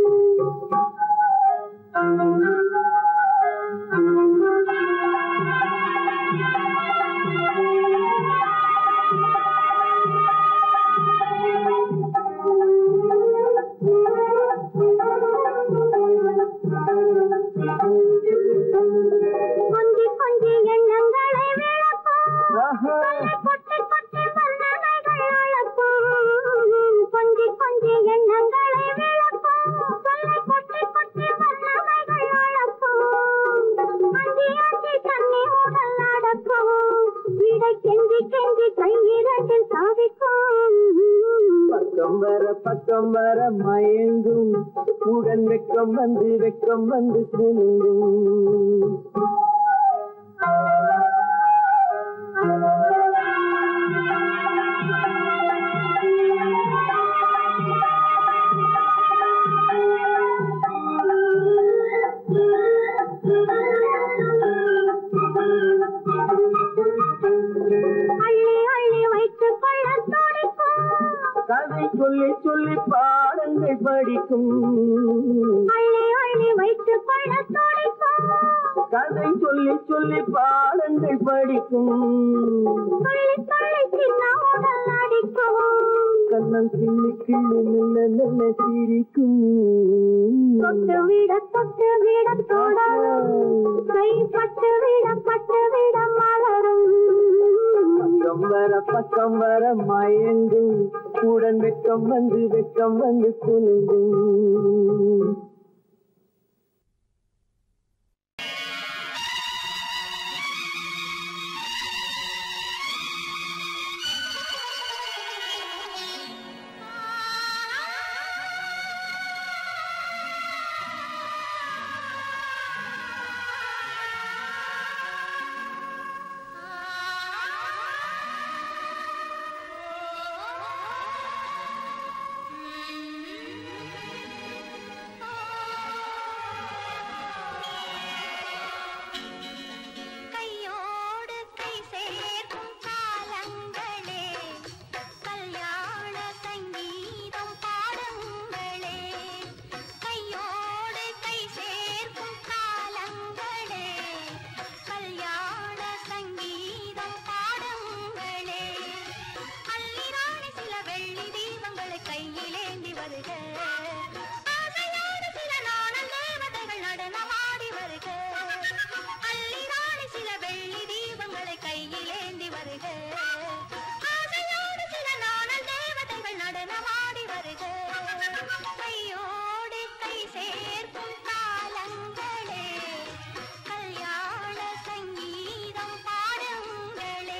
கொஞ்சி கொஞ்சி எண்ணங்களை விளக்கும் ஆஹா. கொட்டி கொட்டி வல்லமைகள் அளக்கும் கொஞ்சி கொஞ்சி எண்ணங்களை விளக்கும் சொல்லை கொட்டி கொட்டி வல்லமைகள் அளக்கும் அஞ்சி அஞ்சி தண்ணி உடல் நடக்கும் இடை கெஞ்சி கெஞ்சி கையிரண்டில் சாதிக்கும் பக்கம் வர பக்கம் வர மயங்கும் உடன் வெக்கம் வந்து வெக்கம் வந்து குலுங்கும் அள்ளி அள்ளி வைத்துக் கொள்ள துடிக்கும் கதை சொல்லி சொல்லி பாடங்கள் படிக்கும் அள்ளி அள்ளி வைத்துக் கொள்ள துடிக்கும் கதை சொல்லி சொல்லி பாடங்கள் படிக்கும் துள்ளி துள்ளி சின்ன உடல் அடிக்கும் கண்ணம் கிள்ளி கிள்ளி மெல்ல மெல்ல சிரிக்கும் தொட்டு விட தொட்டு விட தொடரும் கை பட்டு விட பட்டு விட மலரும் பக்கம் வர பக்கம் வர மயங்கும் உடன் வெக்கம் வந்து வெக்கம் வந்து குலுங்கும் கையோடு கை சேர்க்கும் காலங்களே கல்யாண சங்கீதம் பாடுங்களே கையோடு கை சேர்க்கும் காலங்களே கல்யாண சங்கீதம் பாடுங்களே அள்ளிராணி சில வெள்ளி தீபங்களை கையிலேந்தி வருக ஆசையோடு சில நாணல் தேவதைகள் நடனமாடி வருக அள்ளிராணி சில வெள்ளி தீபங்களை கையிலேந்தி வருக ஆசையோடு சில நாணல் தேவதைகள் நடனமாடி வருக கையோடு கை சேர்க்கும் காலங்களே கல்யாண சங்கீதம் பாடுங்களே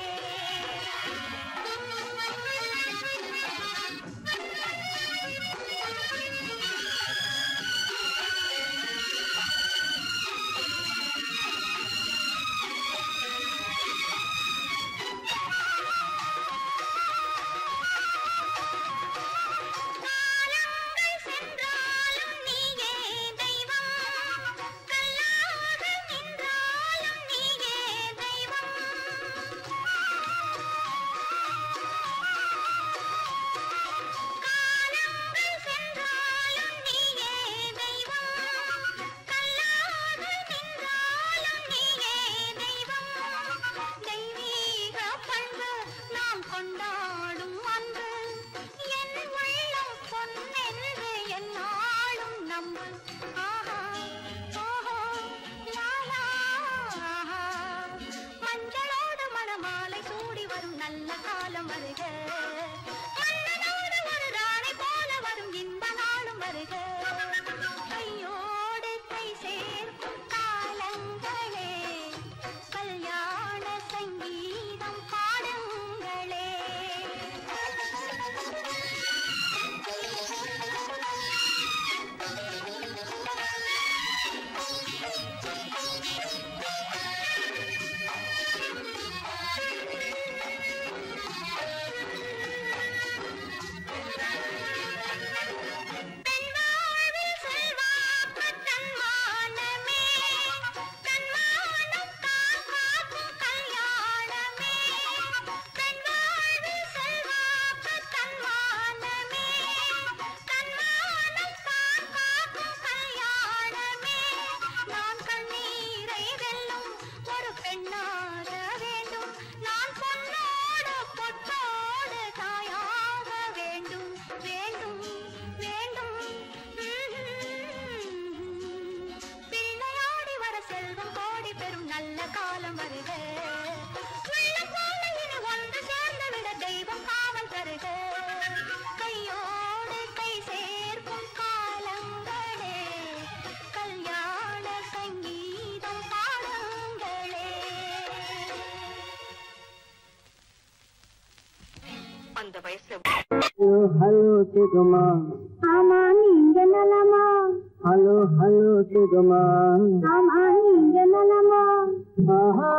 அந்த வயசுல ஹலோ ஹலோ கேக்குமா ஆமா நீங்க நலமா ஹலோ ஹலோ கேக்குமா ஆமா நீங்க நலமா ஆஹா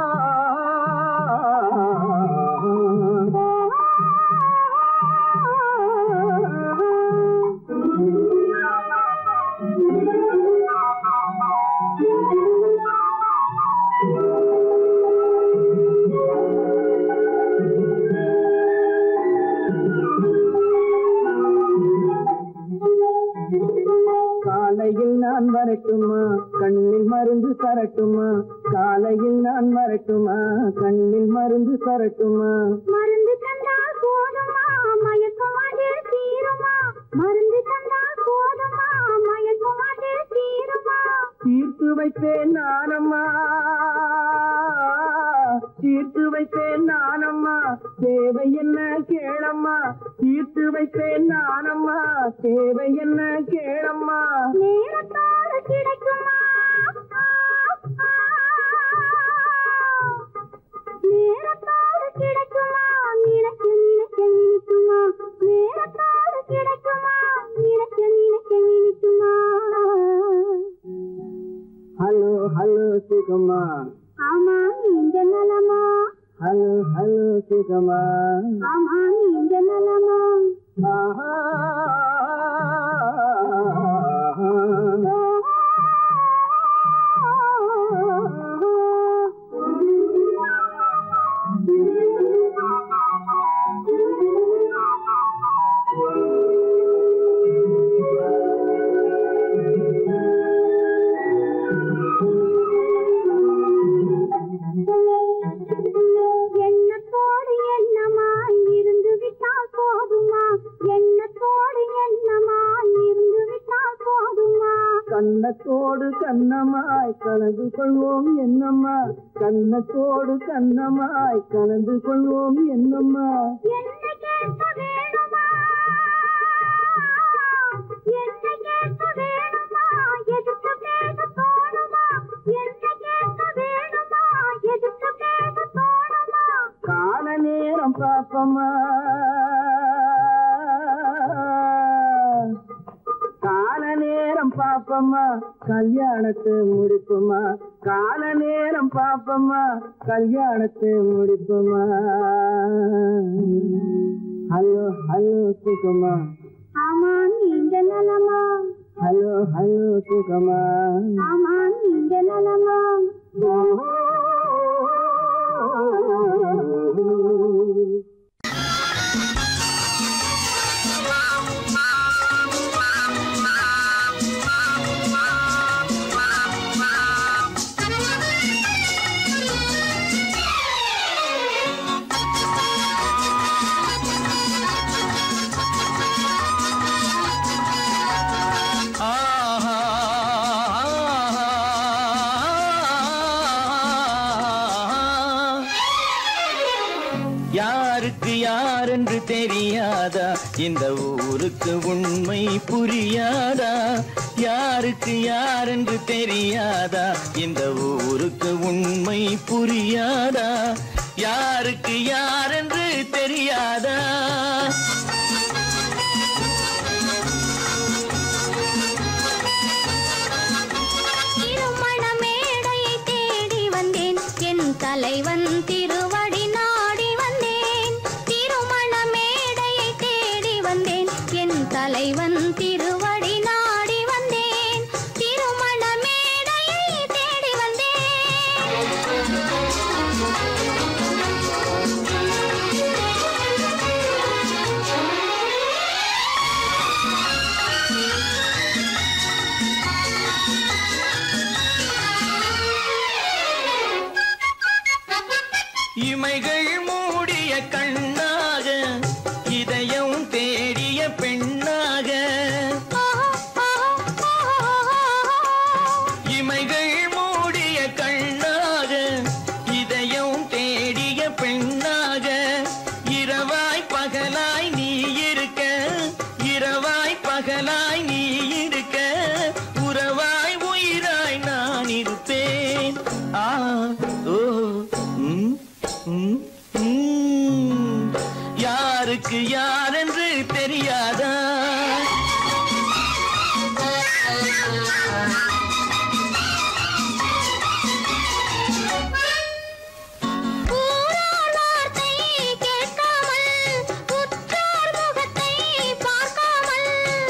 காலையில் நான் வரட்டுமா கண்ணில் மருந்து தரட்டுமா காலையில் நான் வரட்டுமா கண்ணில் மருந்து தரட்டுமா மருந்து தந்தால் போதுமா மயக்கம் அது தீருமா மருந்து தந்தால் போதுமா மயக்கம் அது தீருமா தீர்த்து வைத்தேன் நானம்மா தீர்த்து வைத்தேன் நானம்மா தேவை என்ன கேளம்மா தீர்த்து வைத்தேன் நானம்மா தேவை என்ன கேளம்மா நேரத்தோடு கிடைக்குமா நேரத்தோடு கிடைக்குமா நினைக்க நினைக்க நினைக்குமா நேரத்தோடு கிடைக்குமா நினைக்க நினைக்க நினைக்குமா ஹலோ ஹலோ சுகமா ஆமா நீங்க நலமா ஹலோ ஹலோ சுகமா ஆமா நீங்க நலமா ஆஹா எண்ணத்தோடு எண்ணமாய் இருந்து விட்டால் போதுமா எண்ணத்தோடு எண்ணமாய் இருந்து விட்டால் போதுமா கண்ணத்தோடு கண்ணமாய் கலந்து கொள்வோம் என்னம்மா கண்ணத்தோடு கண்ணமாய் கலந்து கொள்வோம் என்னம்மா என்னை கேட்க வேணுமா என்னை கேட்க வேணுமா எதுக்கு பேச தோணுமா என்னை கேட்க வேணுமா எதுக்கு பேச தோணுமா கால நேரம் பாப்பமா கால நேரம் பாப்பம்மா கல்யாணத்தை முடிப்புமா கால நேரம் பாப்பம்மா கல்யாணத்தை முடிப்புமா ஹலோ ஹலோ சுகமா ஆமா நீங்க நலமா ஹலோ ஹலோ சுகமா ஆமா நீங்க நலமா யாருக்கு யாரென்று தெரியாதா இந்த ஊருக்கு உண்மை புரியாதா யாருக்கு யாரென்று தெரியாதா இந்த ஊருக்கு உண்மை புரியாதா யாருக்கு யாரென்று தெரியாதா திருமண மேடையை தேடி வந்தேன் என் தலைவன் திருவடி நாடி வந்தேன் திருமண மேடையை தேடி வந்தேன் என் தலைவன் திருவடி நாடி வந்தேன் திருமண மேடையை தேடி இமைகள் மூடிய கண்ணாக இதயம் தேடிய பெண்ணாக இமைகள் மூடிய கண்ணாக இதயம் தேடிய பெண்ணாக இரவாய் பகலாய் நீ இருக்க இரவாய் பகலாய் நீ இருக்க உறவாய் உயிராய் நான் இருப்பேன் ஆ ஓ ம், ம், ம். யாரு யாருக்கு யாரென்று தெரியாதா ஊரார் வார்த்தை கேட்காமல் உற்றார் முகத்தை பார்க்காமல்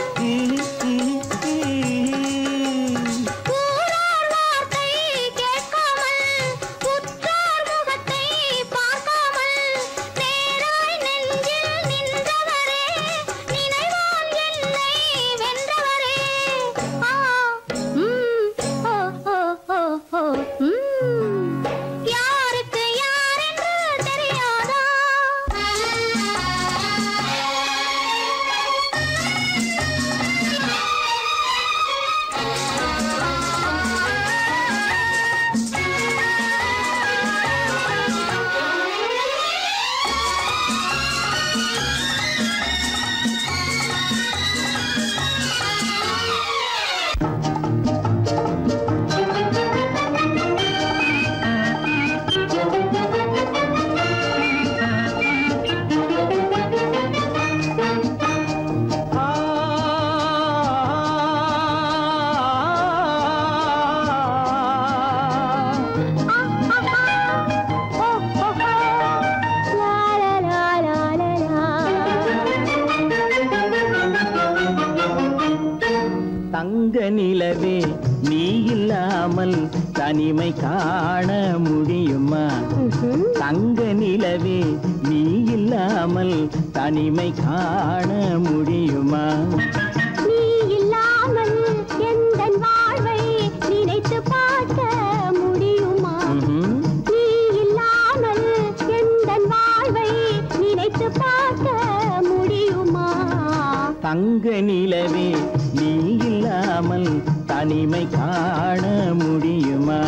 ஊரார் வார்த்தை கேட்காமல் உற்றார் முகத்தை பார்க்காமல் நேராய் நெஞ்சில் நின்றவரே நினைவால் என்னை வென்றவரே ஆ ம் ஓ ஓ ஓ ஓ ம் யாருக்கு யாரென்று தெரியாதா ஓ ஓ லா லா லா லா லா தங்க நிலவே நீ இல்லாமல் தனிமை காண முடியுமா தங்க நிலவே நீ இல்லாமல் தனிமை காண முடியுமா நீ இல்லாமல் எந்தன் வாழ்வை நினைத்து பார்க்க முடியுமா ம்ஹும். நீ இல்லாமல் எந்தன் வாழ்வை நினைத்து பார்க்க முடியுமா தங்க நிலவே நீ இல்லாமல் தனிமை காண முடியுமா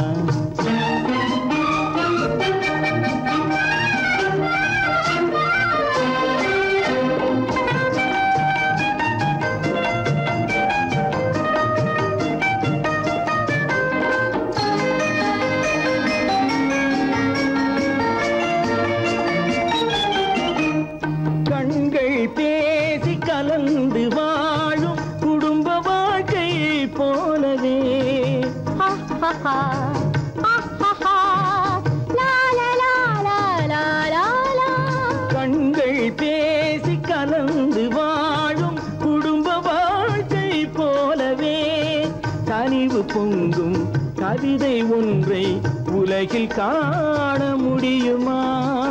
கண்கள் பேசி கலந்து வாழும் குடும்ப வாழ்க்கை போலவே ஹா, ஹா, ஹா. ஹா, ஹா, ஹா. லா, லா, லா, லா, லா, லா, லா. கண்கள் பேசி கலந்து வாழும் குடும்ப வாழ்க்கை போலவே கனிவு பொங்கும் கவிதை ஒன்றை உலகில் காண முடியுமா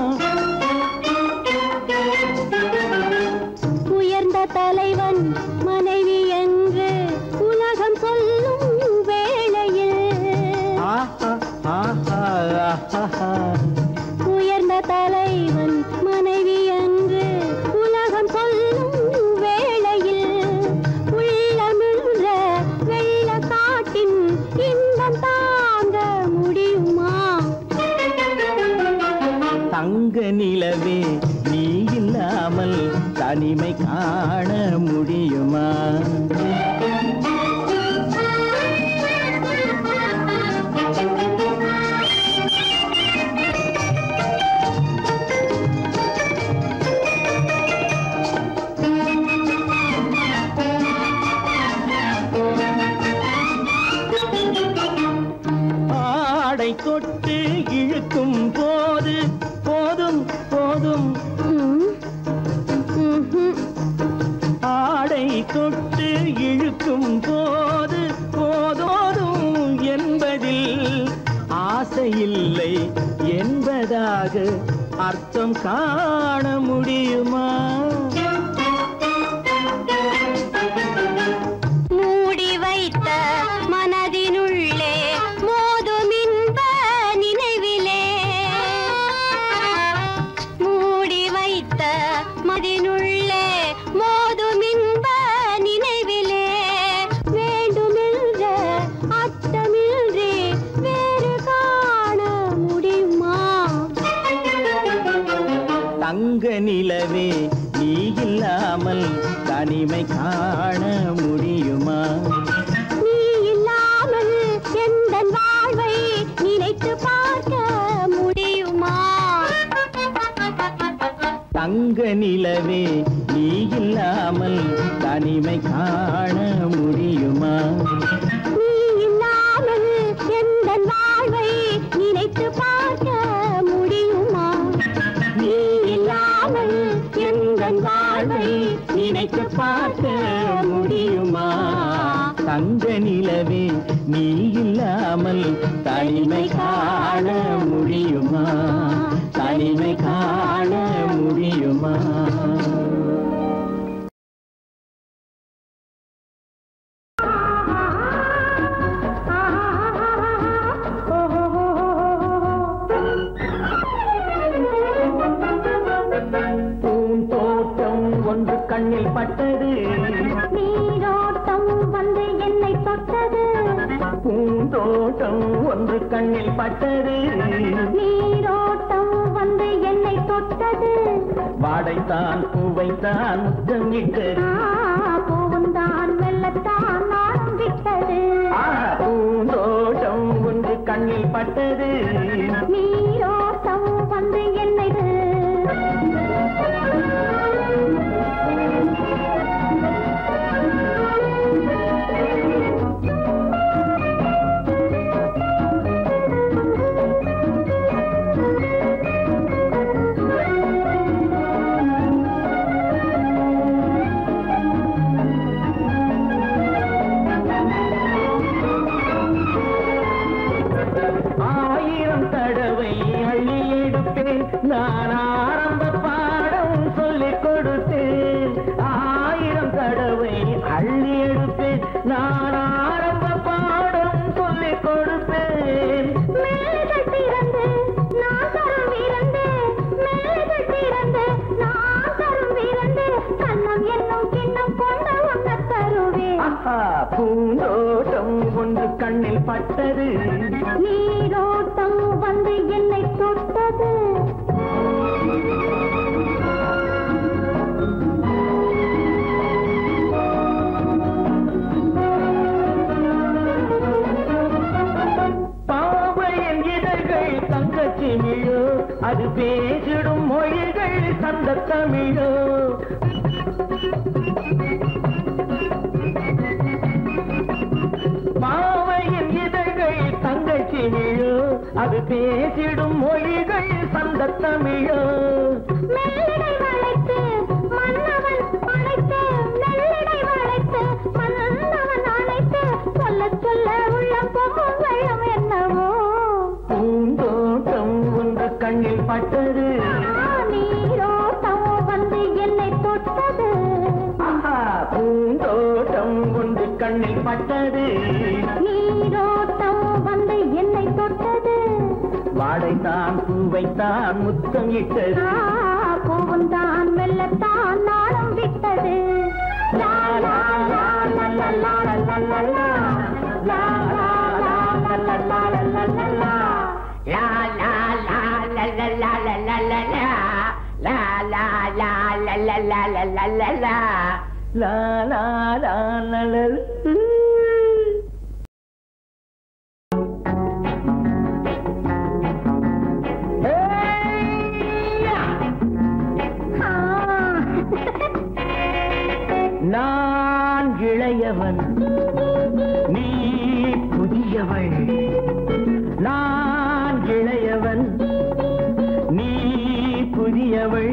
உயர்ந்த தலைவன் மனைவி என்று உலகம் சொல்லும் வேளையில் ஆஹா ஆஹா ஆஹா உயர்ந்த தலைவன் மனைவி என்று உலகம் சொல்லும் வேளையில் உள்ளமிழ்ற வெள்ள காட்டின் இன்பம் தாங்க முடியுமா தங்க நிலவே நீ இல்லாமல் தனிமை காண முடியுமா ஆடை தொட்டு இழுக்கும் போது போதும் போதும் ம், ம்ஹும். ஆடை தொட்டு இழுக்கும் போது போதோதும் என்பதில் ஆசையில்லை என்பதாக அர்த்தம் காண முடியுமா மூடி வைத்த மனதினுள்ளே மோதும் இன்ப நினைவிலே மூடி வைத்த மதினுள்ளே மோதும் இன்ப நினைவிலே வேண்டுமென்ற அச்சமின்றி வேறு காண முடியுமா தங்க நிலவே நீ இல்லாமல் தனிமை காண முடியுமா நீ இல்லாமல் எந்தன் வாழ்வை நினைத்து பார்க்க முடியுமா தங்க நிலவே நீ இல்லாமல் தனிமை காண முடியுமா நீ இல்லாமல் எந்த வாழ்வை நினைத்து பார்க்க முடியுமா நீ இல்லாமல் எங்கள் வாழ்வை நினைத்து பார்க்க முடியுமா தங்க நிலவே நீ இல்லாமல் தனிமை காண முடியுமா தனிமை காண முடியுமா பூந்தோட்டம் ஒன்று கண்ணில் பட்டது நீரோட்டம் வந்து என்னை தொட்டது பூந்தோட்டம் ஒன்று கண்ணில் பட்டது நீரோட்டம் வந்து என்னை தொட்டது வாடைத்தான் பூவைத்தான் முத்தம் இட்டது பூவுந்தான் வெள்ளத்தான் நாடம் விட்டது பூந்தோட்டம் ஒன்று கண்ணில் பட்டது நீரோட்டம் வந்து என்னை ஆயிரம் தடவை அள்ளி எடுப்பேன் நான் ஆரம்ப பாடம் சொல்லிக் கொடுத்தேன் ஆயிரம் தடவை அள்ளி எடுப்பேன் நான் ஆரம்ப பாடம் சொல்லிக் கொடுப்பேன் மேலைகள் திறந்து நான் தரும் விருந்து மேலைகள் திறந்து நான் தரும் விருந்து கண்ணம் என்னும் கிண்ணம் கொண்டு உண்ண தருவேன் ஆஹா பூந்தோட்டம் ஒன்று கண்ணில் பட்டது நீரோட்டம் வந்து என்னை தொட்டது பாவையின் இதழ்கள் தங்கச்சி மிழோ அது பேசிடும் மொழிகள் சந்த தமிழோ பாவையின் இதழ்கள் தங்கச்சி மிழோ அது பேசிடும் மொழிகள் சந்த தமிழோ மெல்லிடை வளைத்து மன்னவன் அழைத்து மெல்லிடை வளைத்து மன்னவன் அழைத்து சொல்ல சொல்ல உள்ளம் பொங்கும் வெள்ளம் என்னவோ பூந்தோட்டம் ஒன்று கண்ணில் பட்டது நீரோட்டம் வந்து என்னை தொட்டது ஆஹா பூந்தோட்டம் ஒன்று கண்ணில் பட்டது நீரோட்டம் வந்து என்னை தொட்டது வாடைத்தான் பூவைத்தான் முத்தம் இட்டது பூவந்தான் மெல்லத்தான் நாளம் விட்டது லா, லா, லா, லா, லா, லா, லா, லா, லா. லா, லா, லா, லா, லா, லா, லா, லா, லா. லா லா லா லலல். ஏய்யா! ஆ. நான் இளையவன் நீ புதியவள் நான் இளையவன் நீ புதியவள்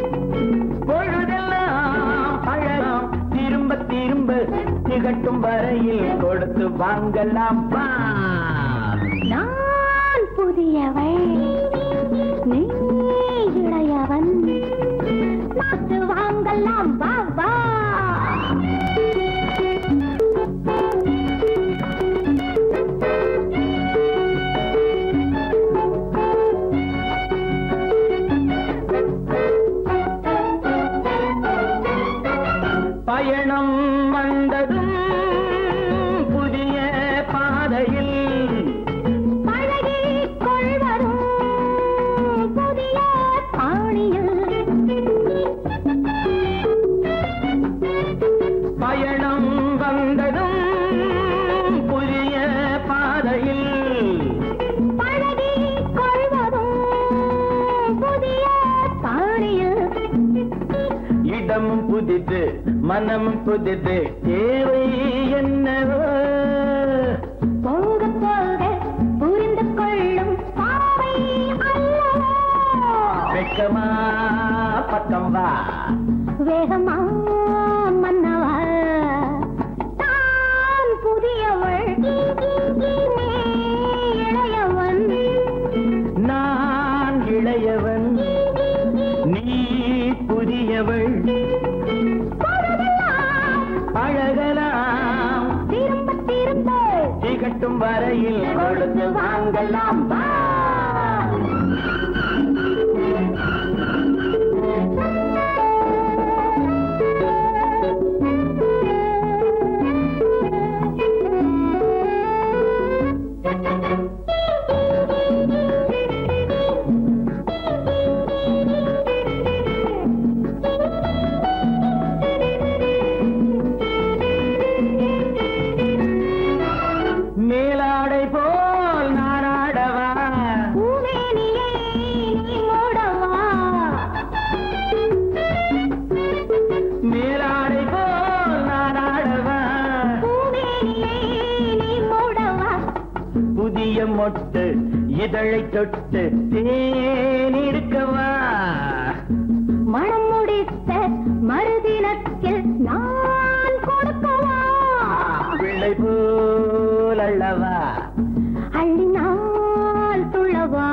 பொழுதெல்லாம் அழகாம் திரும்ப திரும்ப திகட்டும் வரையில் கொடுத்து வாங்கலாம் வா நான் புதியவள் நீ இளையவன் பார்த்து வாங்கலாம் வா வா பயணம் வந்ததும் புதிய பாதையில் பழகிக் கொள்வரும் புதிய பாணியில் பயணம் வந்ததும் புதிய பாதையில் பழகிக் கொள்வரும் புதிய பாணியில் இடமும் புதிது மனமும் புதிது தேவை என்னவோ போக போக புரிந்து கொள்ளும் பாவை அல்லவோ வெக்கமா பக்கம் வா வேகமா மன்னவா தான் புதியவள் நீ இளையவன் நான் இளையவன் நீ புதியவள் அழகலாம் திரும்ப திரும்ப திகட்டும் வரையில் கொடுத்து வாங்கலாம் வா. மேலாடை போல் நானாடவா பூமேனியை நீ மூடவா மேலாடை போல் நானாடவா பூமேனியை நீ மூடவா புதிய மொட்டு இதழை தொட்டு தேனிருக்கவா மனம் முடித்த மறுதினத்தில் நான் கொடுக்கவா பிள்ளை போல் அல்லவா அள்ளினால் துள்ளவா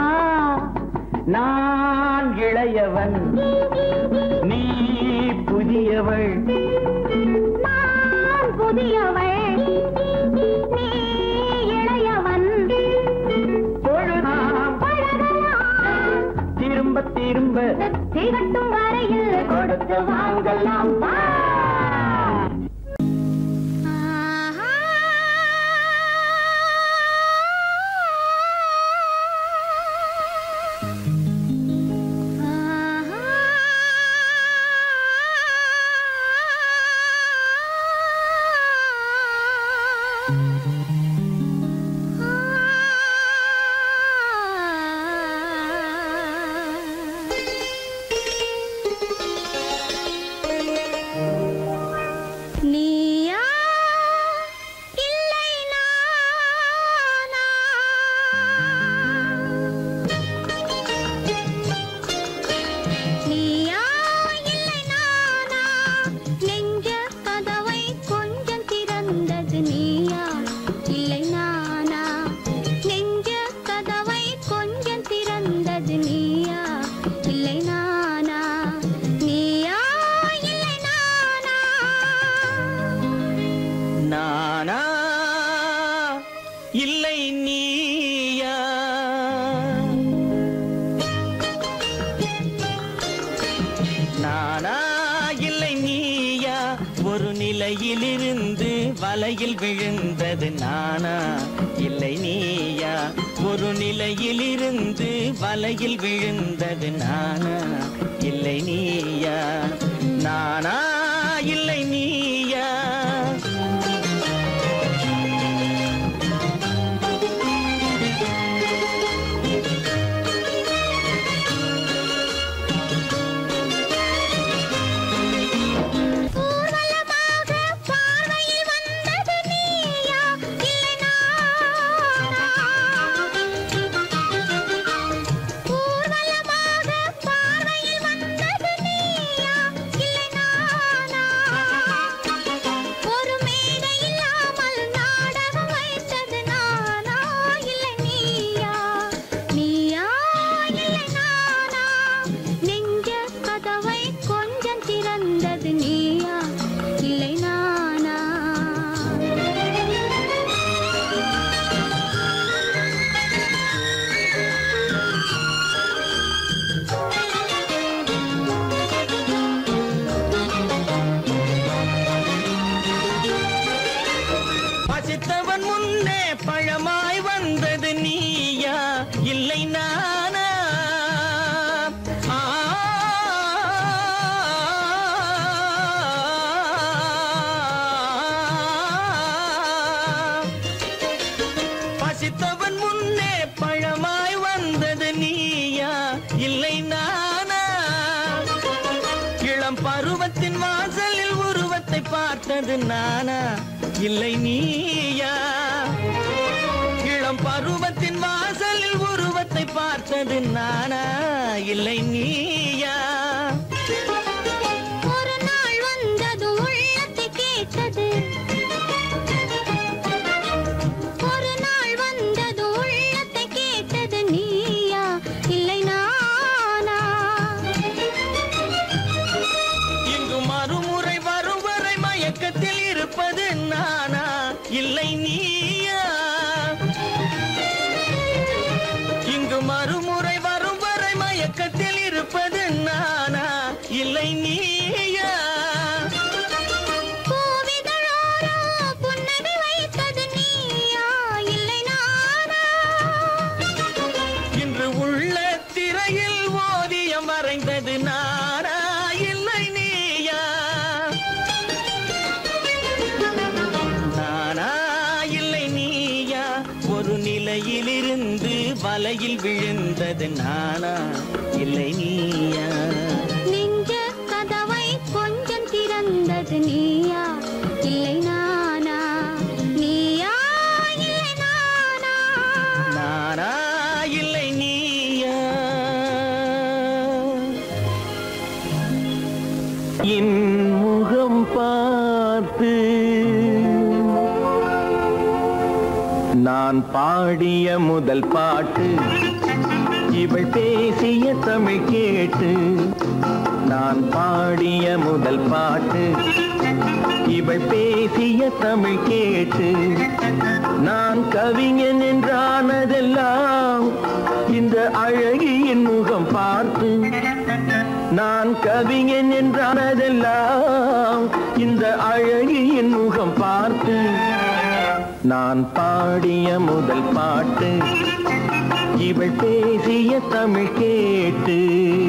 நான் இளையவன் நீ புதியவள் நான் புதியவள் நீ இளையவன் பொழுதாம் பழகலாம் திரும்ப திரும்ப திகட்டும் வரையில் கொடுத்து வாங்கலாம் வா நீயா இல்லை நானா நீயா இல்லை நானா நெஞ்ச கதவை கொஞ்சம் திறந்தது நீயா இல்லை நானா நெஞ்ச கதவை கொஞ்சம் திறந்தது நீயா இல்லை நானா நீயா இல்லை நானா நானா இல்லை நீயா நானா இல்லை நீயா ஒரு நிலையிலிருந்து வலையில் விழுந்தது நானா இல்லை நீயா ஒரு நிலையிலிருந்து வலையில் விழுந்தது நானா இல்லை நீயா நானா இல்லை நீயா ஊர்வலமாக பார்வையில் வந்தது நீயா இல்லை நானா ஊர்வலமாக பார்வையில் வந்தது நீயா இளம் பருவத்தின் வாசலில் உருவத்தை பார்த்தது நானா இல்லை நீயா இளம் பருவத்தின் வாசலில் உருவத்தை பார்த்தது நானா இல்லை நீயா ஒரு நாள் வந்தது உள்ளத்தை கேட்டது ஒரு நாள் வந்தது உள்ளத்தை கேட்டது நீயா இல்லை நானா இங்கு மறுமுறை வரும் வரை மயக்கத்தில் இருப்பது நானா இல்லை நீயா இங்கு மறுமுறை வரும் வரை மயக்கத்தில் இருப்பது நானா இல்லை நீயா பூவிதழோரோ புன்னகை வைத்தது நீயா இல்லை நானா இன்று உள்ள திரையில் ஓவியம் வரைந்தது நானா இல்லை நீயா நானா இல்லை நீயா ஒரு நிலையிலிருந்து வலையில் விழுந்தது நானா இல்லை நீயா நெஞ்ச கதவை கொஞ்சம் திறந்தது நீயா இல்லை நானா நீயா இல்லை நானா நானா இல்லை நீயா இன்முகம் பார்த்து நான் பாடிய முதல் பாட்டு இவள் பேசிய தமிழ் கேட்டு நான் பாடிய முதல் பாட்டு இவள் பேசிய தமிழ் கேட்டு நான் கவிஞன் என்றானதெல்லாம் இந்த அழகியின் முகம் பார்த்து நான் கவிஞன் என்றானதெல்லாம் இந்த அழகியின் முகம் பார்த்து நான் பாடிய முதல் பாட்டு இவள் பேசிய தமிழ் கேட்டு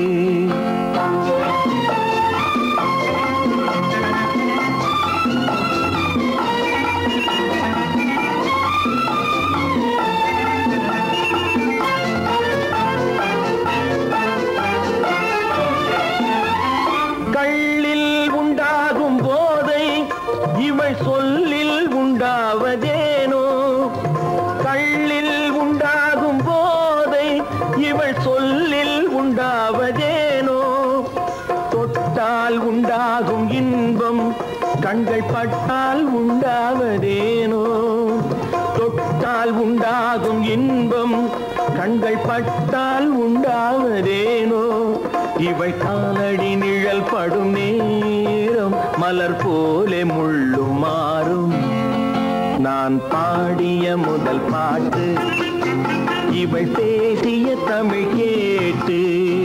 கள்ளில் உண்டாகும் போதை இவள் சொல்லில் உண்டாவதேனோ கள்ளில் உண்டாகும் போதை இவள் சொல்லில் உண்டாவதேனோ தொட்டால் உண்டாகும் இன்பம் கண்கள் பட்டால் உண்டாவதேனோ தொட்டால் உண்டாகும் இன்பம் கண்கள் பட்டால் உண்டாவதேனோ இவள் காலடி நிழல் படும் நேரம் மலர் போலே முள்ளும் மாறும் நான் பாடிய முதல் பாட்டு இவள் பேசிய தமிழ் கேட்டு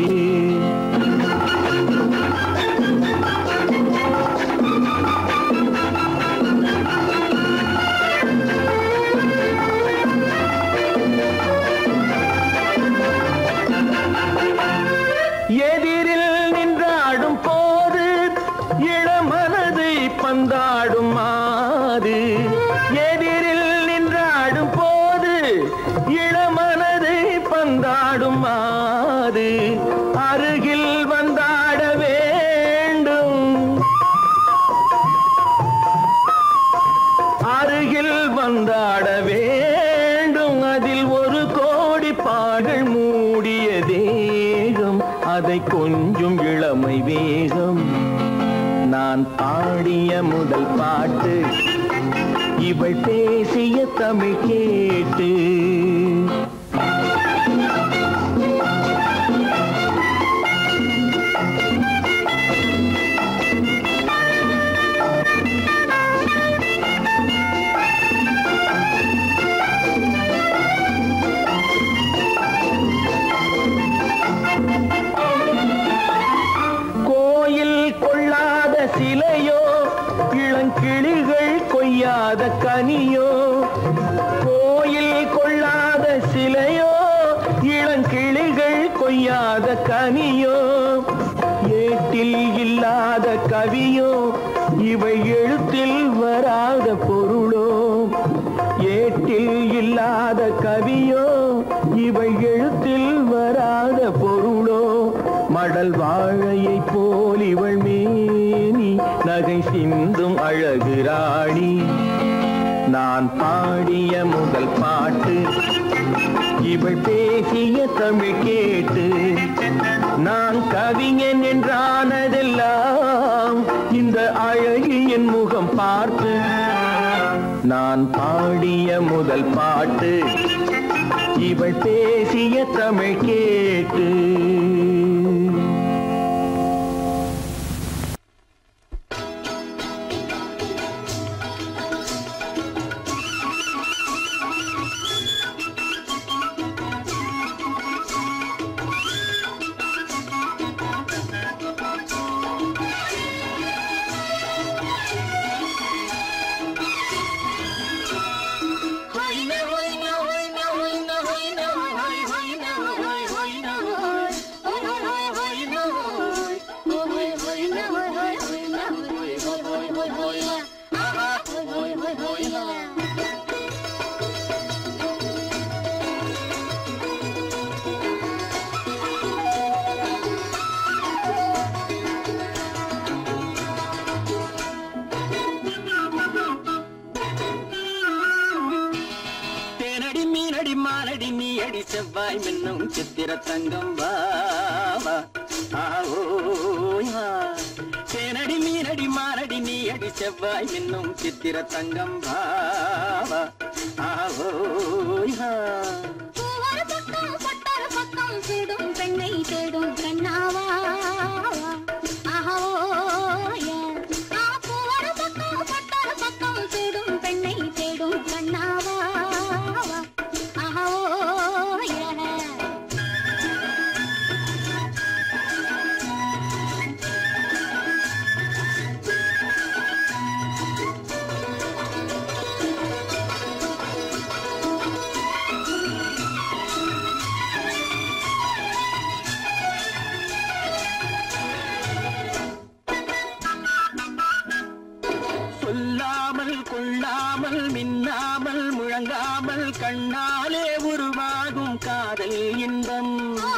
எதிரில் நின்றாடும் போது இளமனதை பந்தாடும் மாது எதிரில் நின்றாடும் போது இளமனதை பந்தாடும் மாது அருகில் வந்தாட வேண்டும் அருகில் வந்தாட வேண்டும் அதில் ஒரு கோடி பாடல் மூடிய தேகம் அதை கொஞ்சம் இளமை வேகம் நான் பாடிய முதல் பாட்டு இவள் பேசிய தமிழ் கேட்டு கோயில் கொள்ளாத சிலையோ இளங்கிளிகள் கொய்யாத கனியோ கோயில் கொள்ளாத சிலையோ இளங்கிளிகள் கொய்யாத கனியோ ஏட்டில் இல்லாத கவியோ இவை எழுத்தில் வராத பொருளோ ஏட்டில் இல்லாத கவியோ இவை எழுத்தில் வராத பொருளோ மடல் வாழையை போலி இவள் மேனி நகை சிந்தும் அழகு ராணி நான் பாடிய முதல் பாட்டு இவள் பேசிய தமிழ் கேட்டு நான் கவிஞன் என்றானதெல்லாம் இந்த அழகியின் முகம் பார்த்து நான் பாடிய முதல் பாட்டு இவள் பேசிய தமிழ் கேட்டு தேனடி மீனடி மானடி நீ அடி செவ்வாய் மின்னும் சித்திர தங்கம் வா வா. ஆவோய் வா. தேனடி மீனடி மானடி நீ அடி செவ்வாய் மின்னும் சித்திர தங்கம் வா வா. ஆவோய் வா. பூவொரு பக்கம் பட்டொரு பக்கம் சூடும் பெண்ணை தேடும் கண்ணாவா ஆஹோய. ஆ, பூவொரு பக்கம் பட்டொரு பக்கம் சூடும் பெண்ணை தேடும் கண்ணாவா ஆஹோய. சொல்லாமல் கொள்ளாமல் மின்னாமல் முழங்காமல் கண்ணாலே உருவாகும் காதல் இன்பம்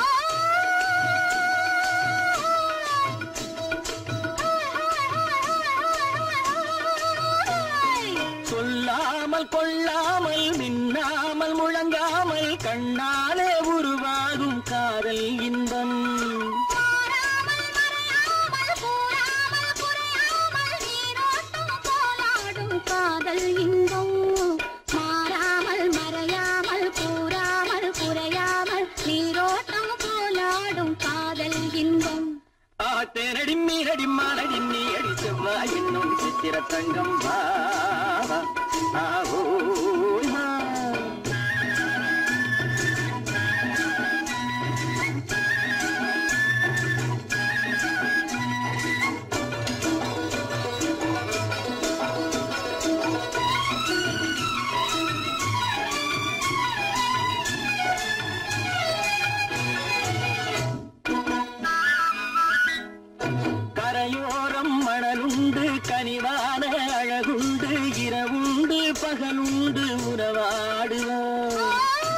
சொல்லாமல் கொள்ளாமல் மின்னாமல் முழங்காமல் கண்ணாலே உருவாகும் காதல் இன்பம் மாறாமல் மறையாமல் கூறாமல் குறையாமல் நீரோட்டம் போலாடும் காதல் இன்பம் மாறாமல் மறையாமல் கூறாமல் குறையாமல் நீரோட்டம் போலாடும் காதல் இன்பம் ஆ தேனடி மீனடி மானடி நீ அடி செவ்வாய் என்னும் சித்திர தங்கம் வா வா. ஆவோய் வா. கரையோரம் மணலுண்டு கனிவான அழகுண்டு இரவுண்டு பகலுண்டு உறவாடுவோம்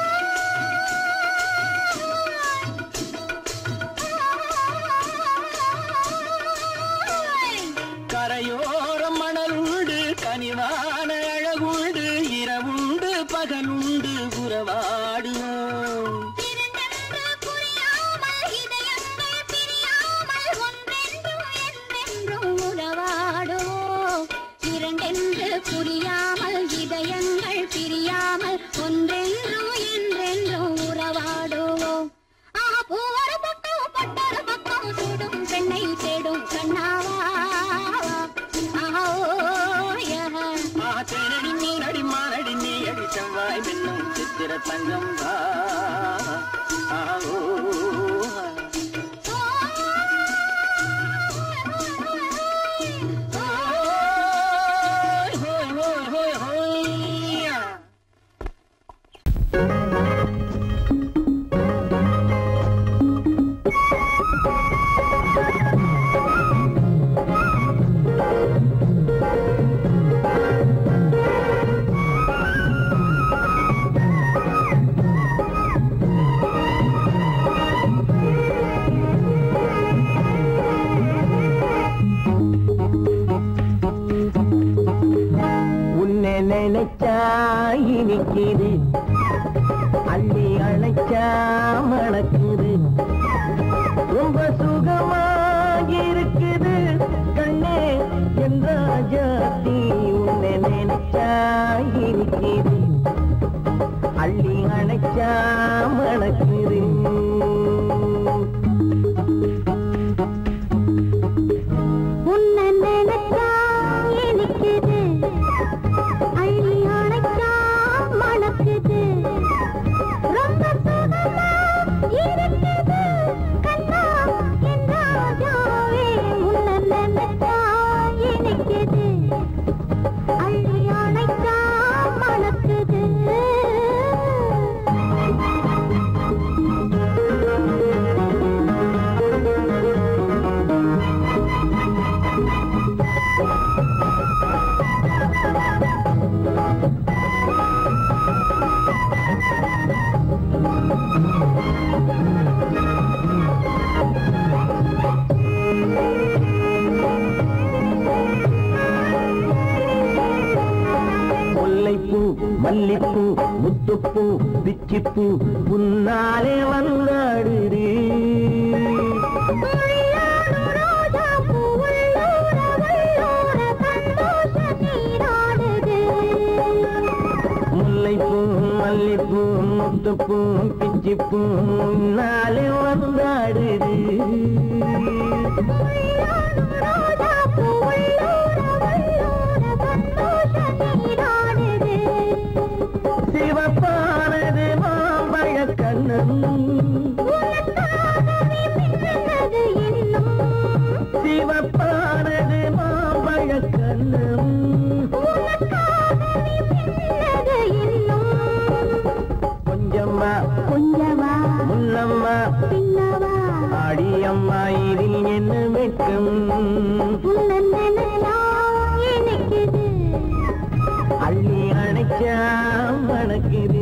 கரையோரம் மணலுண்டு கனிவான அழகுண்டு இரவுண்டு பகலுண்டு உறவாடுவோம் இரண்டென்று புரியாமல் இதயங்கள் பிரியாமல் ஒன்றென்றும் என்றென்றும் உறவாடுவோம் இரண்டென்று புரியாமல் இதயங்கள் பிரியாமல் ஒன்றென்றும் என்றென்றும் உறவாடுவோம் ஆஹா பூவொரு பக்கம் பட்டொரு பக்கம் சூடும் பெண்ணை தேடும் கண்ணாவா ஆஹா ஓயஹ. ஆ தேனடி மீனடி மானடி நீ அடி செவ்வாய் மின்னும் சித்திர தங்கம் வா ஆவோ ஹோய் ஹோய் ஹோய் ஹோய் ஹோய் ஆ நினைச்சா இனிக்குது அள்ளி அணைச்சா மணக்குது ரொம்ப சுகமா இருக்குது கண்ணே என் ராஜாத்தி உன்னை நினைச்சா இனிக்குது அள்ளி அணைச்சா மணக்குது உன்னை நினைச்சா இனிக்குது அள்ளி அணைச்சா மணக்குது ரொம்ப சுகமா இருக்குது கண்ணா என் ராஜாவே உன்னை நினைச்சா இனிக்குது அள்ளி அணைச்சா மணக்குது முல்லைப்பூ மல்லிப்பூ முத்துப்பூ பிச்சிப்பூ உன்னாலே வந்தாடுது முல்லைப்பூ மல்லிப்பூ முத்துப்பூ பிச்சிப்பூ உன்னாலே வந்தாடுது சிவப்பானது மாம்பழ கண்ணன் சிவப்பானது மாம்பழ கண்ணன் கொஞ்சம்மா கொஞ்சவா முன்னம்மா பின்னவா ஆடியம்மா இதில் என்ன வெட்கம் உன்னை நினைச்சா இனிக்குது அள்ளி அணைச்சா மணக்குது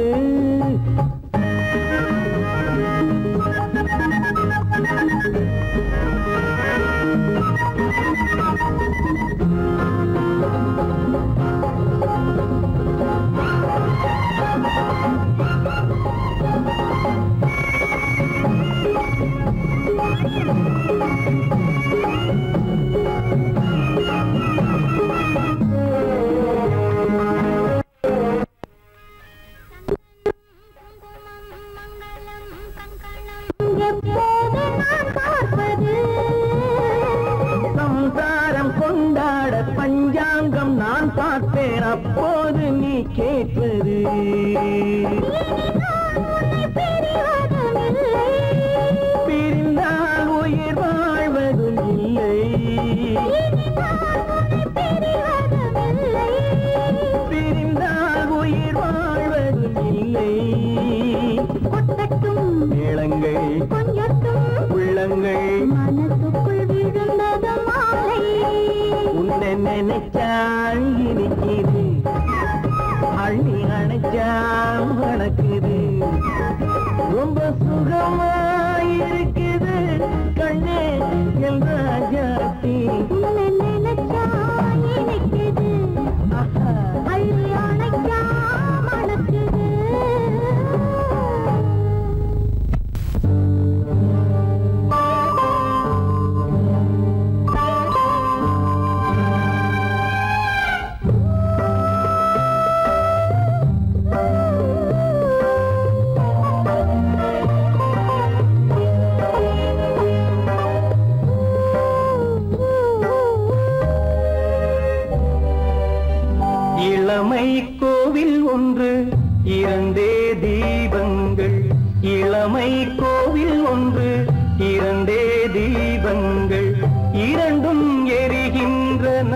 எப்போது நான் பார்ப்பது சம்சாரம் கொண்டாட பஞ்சாங்கம் நான் பார்ப்பேன் அப்போது நீ கேட்பது பிரிந்தால் உயிர் வாழ்வதும் இல்லை பிரிந்தால் உயிர் வாழ்வதும் இல்லை கொட்டட்டும் மேளங்கள் கொஞ்சட்டும் உள்ளங்கள் மனசுக்குள் விழுந்தது மாலை உன்னை நினைச்சால் இனிக்குது அள்ளி அணைச்சால் மணக்குது ரொம்ப சுகமா இருக்குது கண்ணே என் ராஜாத்தி உன்னை நினைச்சா இனிக்குது ஆஹா. அள்ளி அணைச்சா மணக்குது இளமை கோவில் ஒன்று இரண்டே தீபங்கள் இளமை கோவில் ஒன்று இரண்டே தீபங்கள் இரண்டும் எரிகின்றன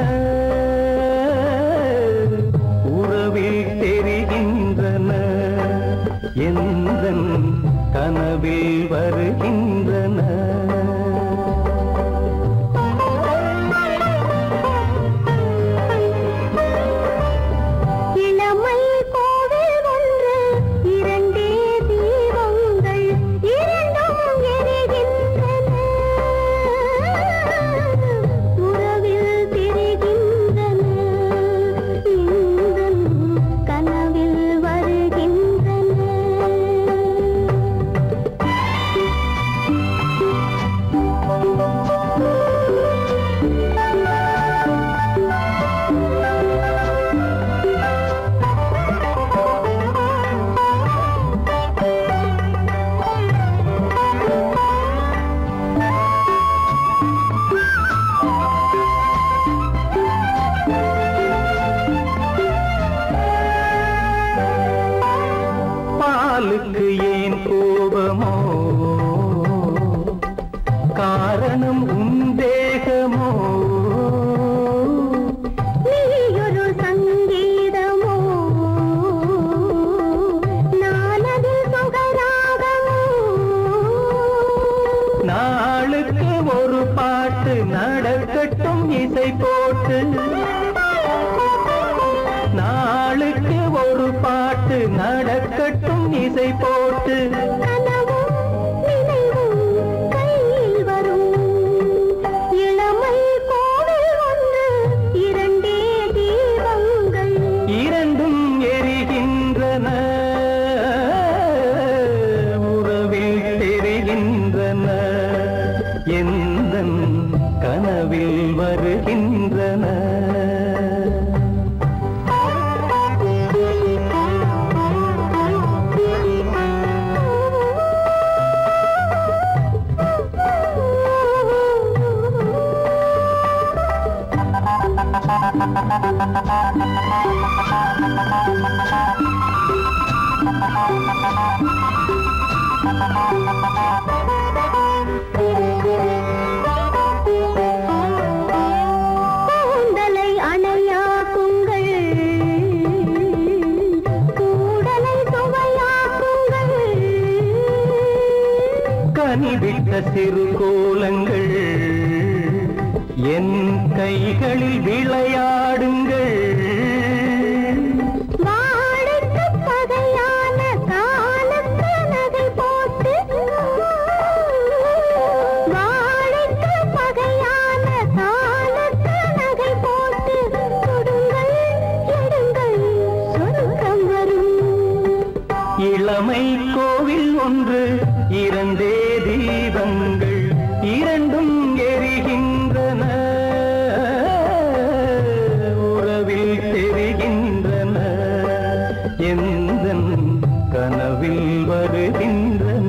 உறவில் தெரிகின்றன எந்த கனவில் வருகின்றன இளமை கோவில் ஒன்று இரண்டே தீபங்கள் இரண்டும் எரிகின்றன உறவில் தெரிகின்றன இன்பம் நடக்கட்டும் இசை போட்டு நாளுக்கு ஒரு பாட்டு நடக்கட்டும் இசை போட்டு கனவும் நினைவும் கையில் வரும் இளமை கோவில் ஒன்று இரண்டே தீபங்கள் இரண்டும் எரிகின்றன உறவில் தெரிகின்றன எந்த கனவில் வருகின்றன கூந்தலை அணையாக்குங்கள் கூடலை சுவையாக்குங்கள் கனிவிட்ட சிறு கோலங்கள் என் கைகளில் விளையாடுங்கள் வாழைக்கு பகையான காலத்து நகை போட்டு வாழைக்கு பகையான காலத்து நகை போட்டு கொடுங்கள் எடுங்கள் சொருக்கம் வரும் இளமை கோவில் ஒன்று இரண்டே தீபங்கள் இரண்டும் எரிகின்றன உறவில் தெரிகின்றன எந்த கனவில் வருகின்றன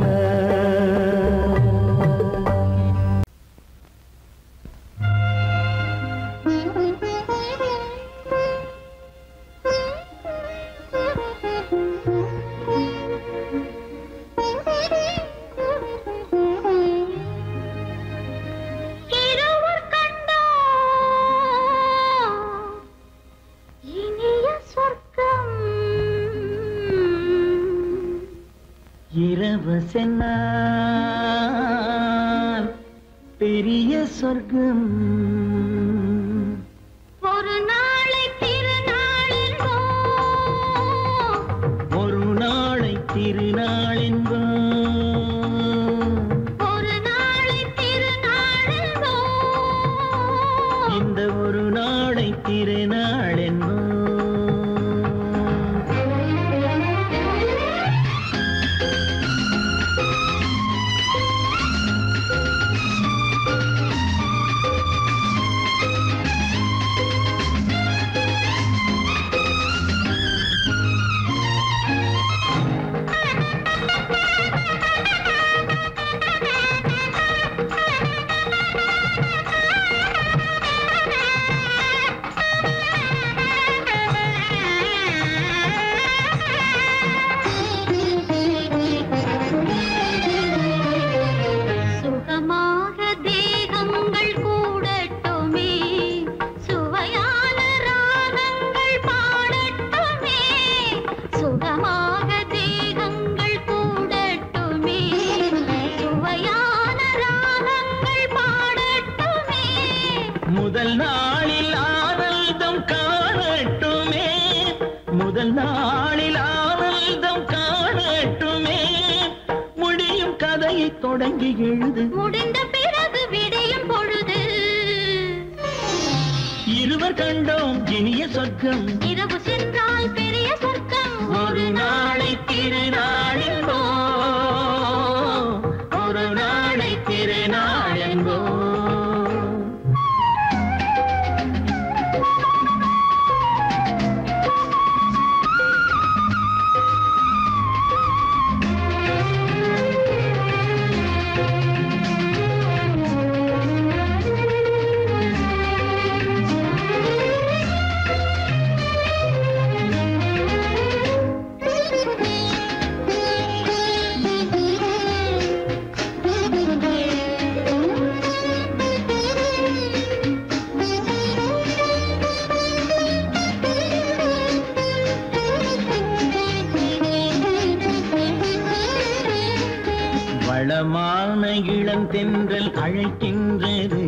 இருவர் கண்டோ இனிய சொர்க்கம் இரவு சென்னால் பெரிய சொர்க்கம் ஒரு நாளை திருநாளென்போ ஒரு நாளை திருநாள் என்போம் ஒரு நாளை திருநாளென்போ இந்த ஒரு நாளை திருநாள் என்போம் சுகமாக தேகங்கள் கூடட்டுமே சுவையான ராகங்கள் பாடட்டுமே சுகமாக தேகங்கள் கூடட்டுமே சுவையான ராகங்கள் பாடட்டுமே முதல் நாளில் ஆனந்தம் காணட்டுமே முதல் நாளில் ஆனந்தம் காணட்டுமே முடியும் கதையை தொடங்கி எழுது முடிந்த பிறகு விடையும் பொழுது இருவர் கண்டோம் இனிய சொர்க்கம் இரவு சென்றால் பெரிய சொர்க்கம் ஒரு நாளை திருநாள் என்போம் ஒரு நாளை திருநாள் என்போம் வளமான இளம் தென்றல் அழைக்கின்றது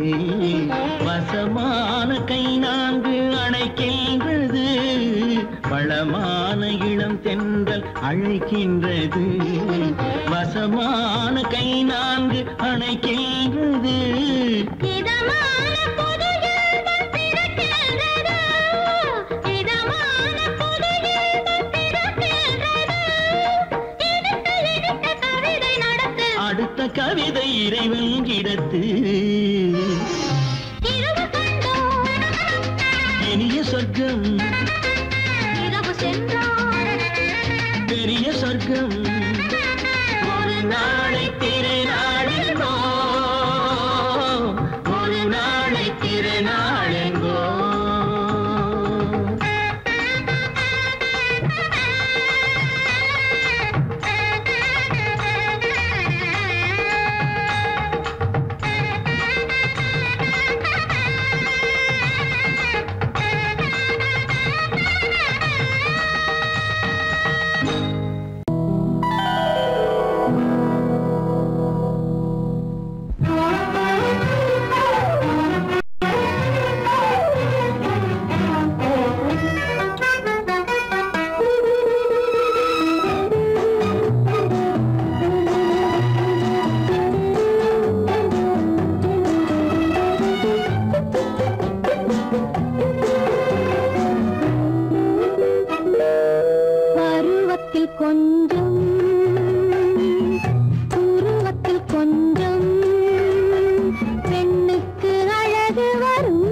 வசமான கை நான்கு அணைக்கின்றது பழமான இளம் தென்றல் அழைக்கின்றது வசமான கை நான்கு அணைக்கின்றது இதமான புது இன்பம் பிறக்கின்றதா? இதமான புது இன்பம் பிறக்கின்றதா? இனிக்க இனிக்க கவிதை நடத்து. அடுத்த கவிதை இறைவன் இடத்து இரவு கண்டோம், இனிய சொர்க்கம் இரவு சென்றோம். பெரிய சொர்க்கம் ஒரு நாளை திருநாளெங்கோ ஒரு நாளை திருநாளெங்கோ பருவத்தில் கொஞ்சம் உருவத்தில் கொஞ்சம் பெண்ணுக்கு அழகு வரும்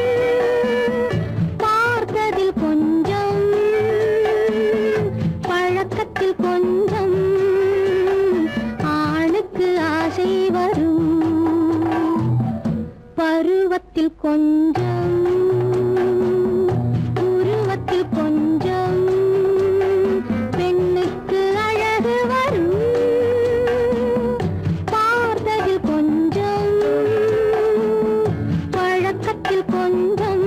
பார்த்ததில் கொஞ்சம் பழக்கத்தில் கொஞ்சம் ஆணுக்கு ஆசை வரும் பருவத்தில் கொஞ்சம் உருவத்தில் கொஞ்சம் பெண்ணுக்கு அழகு வரும் பார்த்ததில் கொஞ்சம் பழக்கத்தில் கொஞ்சம்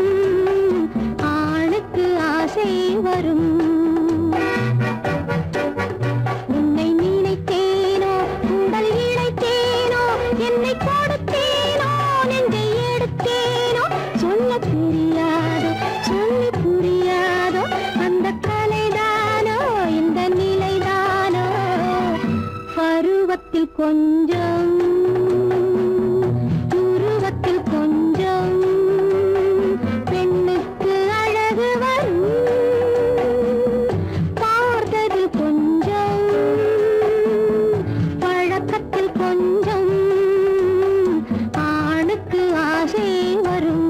ஆணுக்கு ஆசை வரும் உன்னை நினைத்தேனோ உடல் இழைத்தேனோ என்னை கொடுத்தேனோ நெஞ்சை எடுத்தேனோ சொல்ல தெரியாதோ சொல்லி புரியாதோ அந்த கலைதானோ இந்த நிலைதானோ பருவத்தில் கொஞ்சம் உருவத்தில் கொஞ்சம் பெண்ணுக்கு அழகு வரும் பார்த்ததில் கொஞ்சம் பழக்கத்தில் கொஞ்சம் ஆணுக்கு ஆசை வரும்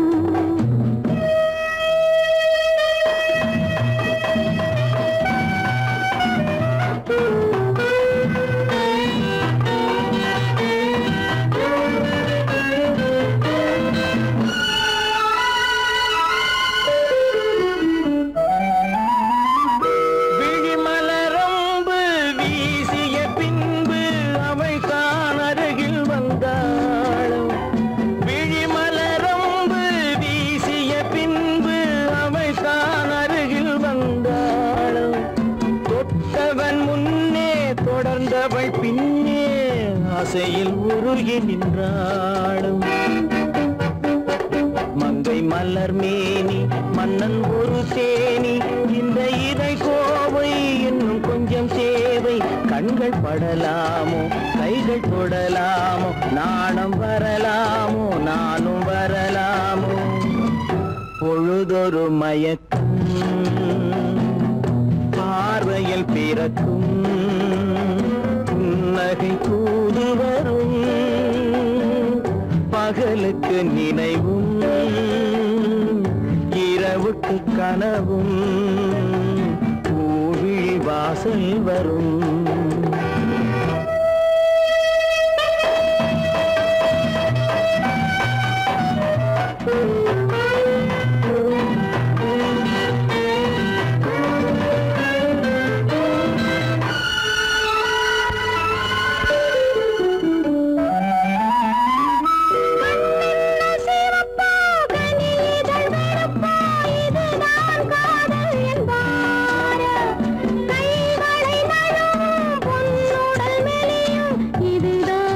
விழிமலரம்பு வீசிய பின்பு அவை தான் அருகில் வந்தாளும் விழிமலரம்பு வீசிய பின்பு அவை தான் அருகில் வந்தாளும் தொட்டவன் முன்னே தொடர்ந்தவள் பின்னே ஆசையில் உருகி நின்றாளும் மங்கை மலர் மேனி மன்னன் ஒரு தேனி இந்த இதை கோவை இன்னும் கொஞ்சம் சேவை கண்கள் படலாமோ கைகள் தொடலாமோ நாணம் வரலாமோ நானும் வரலாமோ பொழுதொரு மயக்கம் பார்வையில் பிறக்கும் புன்னகை தூது வரும் பகலுக்கு நினைவும் இரவுக்கு கனவும் பூவிழி வாசல் வரும் இதுதான்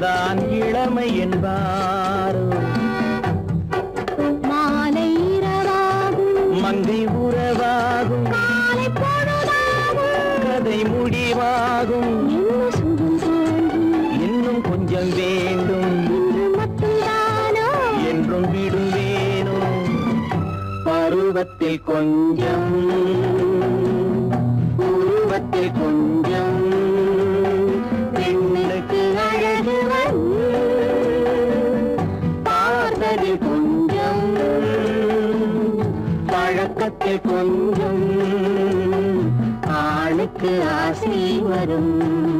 இதுதான் இளமை என்பாரோ மாலை இரவாகும் மங்கை உறவாகும் காலை பொழுதாகும் கதை முடிவாகும் என்ன சுகம் தோன்றும் இன்னும் கொஞ்சம் வேண்டும் இன்று மட்டும்தானோ என்றும் விடுவேனோ பருவத்தில் கொஞ்சம் உருவத்தில் கொஞ்சம் பெண்ணுக்கு அழகு வரும் பார்த்ததில் கொஞ்சம் பழக்கத்தில் கொஞ்சம் ஆளுக்கு ஆசை வரும்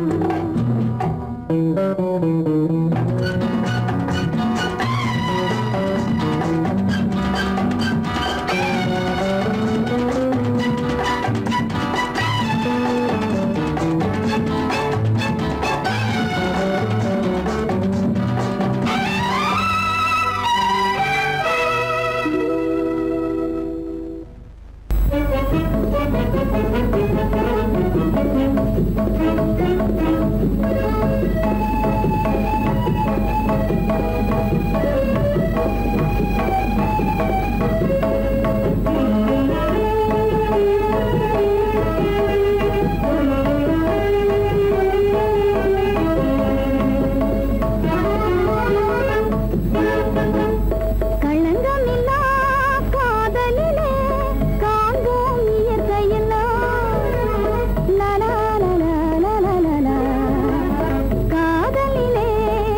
களங்கமில்லா காதலிலே காண்போம் இயற்கையெல்லாம் லலா லலா லலா லலா. காதலிலே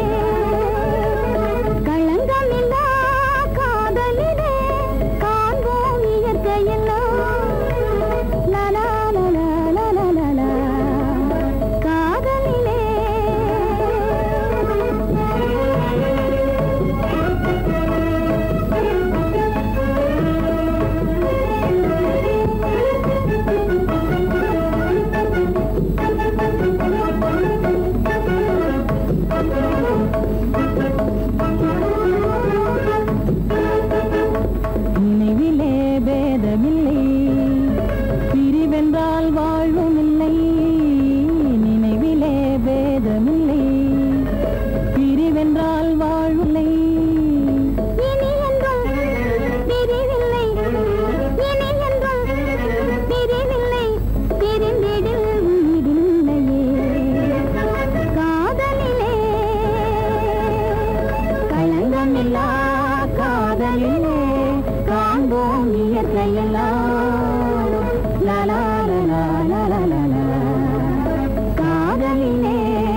களங்கமில்லா காதலிலே காண்போம் இயற்கையெல்லாம் லலா லலா லலா லலா. காதலிலே நினைவிலே பேதமில்லை பிரிவென்றால் வாழ்வும் இல்லை நினைவிலே பேதமில்லை பிரிவென்றால் வாழ்வில்லை இனி என்றும் பிரிவில்லை இனி என்றும் பிரிவில்லை பிரிந்திடில் உயிரில்லையே காதலிலே களங்கமில்லா காதலிலே காண்போம் இயற்கையெல்லாம் லலா லலா லலா லலா காதலிலே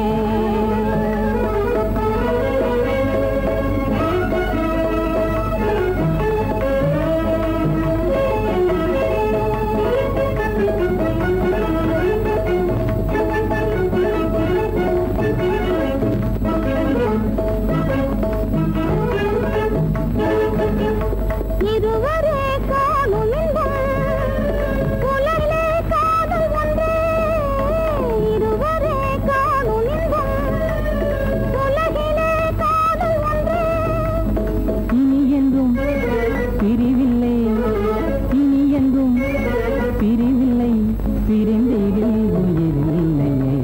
இருவரே காணும் இன்பம் புலரிலே காதல் ஒன்றே இருவரே காணும் இன்பம் உலகிலே காதல் ஒன்றே இனி என்றும் பிரிவில்லை இனி என்றும் பிரிவில்லை பிரிந்திடில் உயிரில்லையே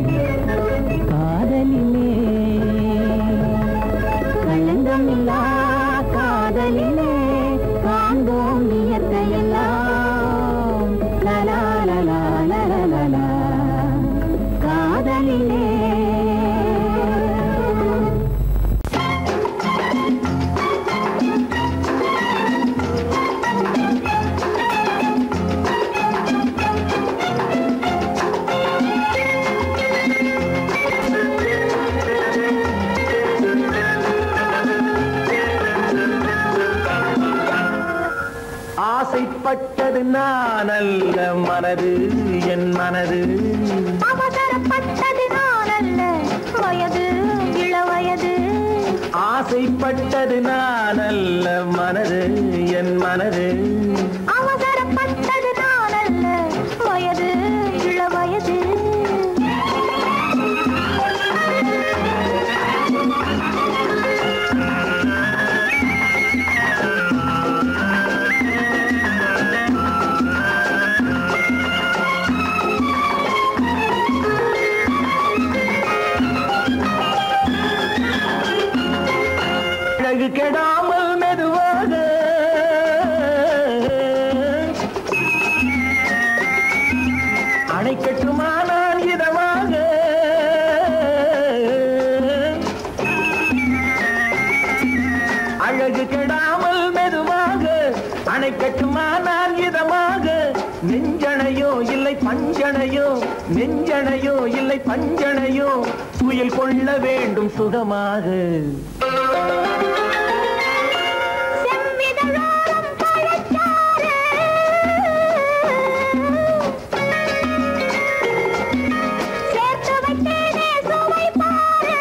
காதலிலே களங்கமில்லா காதலிலே காண்போம் இயற்கையெல்லாம் லலா லலா லலா லலா காதலிலே ஆசைப்பட்டது நான் அல்ல மனது என் மனது அவசரப்பட்டது நான் அல்ல வயது இளவயது ஆசைப்பட்டது நான் அல்ல மனது என் மனது அவசரப்பட்டது நான் அல்ல வயது இளவயது ஆ அழகு கெடாமல் மெதுவாக அணைக்கட்டுமா நான் இதமாக அழகு கெடாமல் மெதுவாக அணைக்கட்டுமா நான் இதமாக நெஞ்சணையோ இல்லை பஞ்சணையோ நெஞ்சணையோ இல்லை பஞ்சணையோ துயில் கொள்ள வேண்டும் சுகமாக செவ்விதழோரம் பழச்சாறு. சேர்த்து வைத்தேனே சுவை பாரு.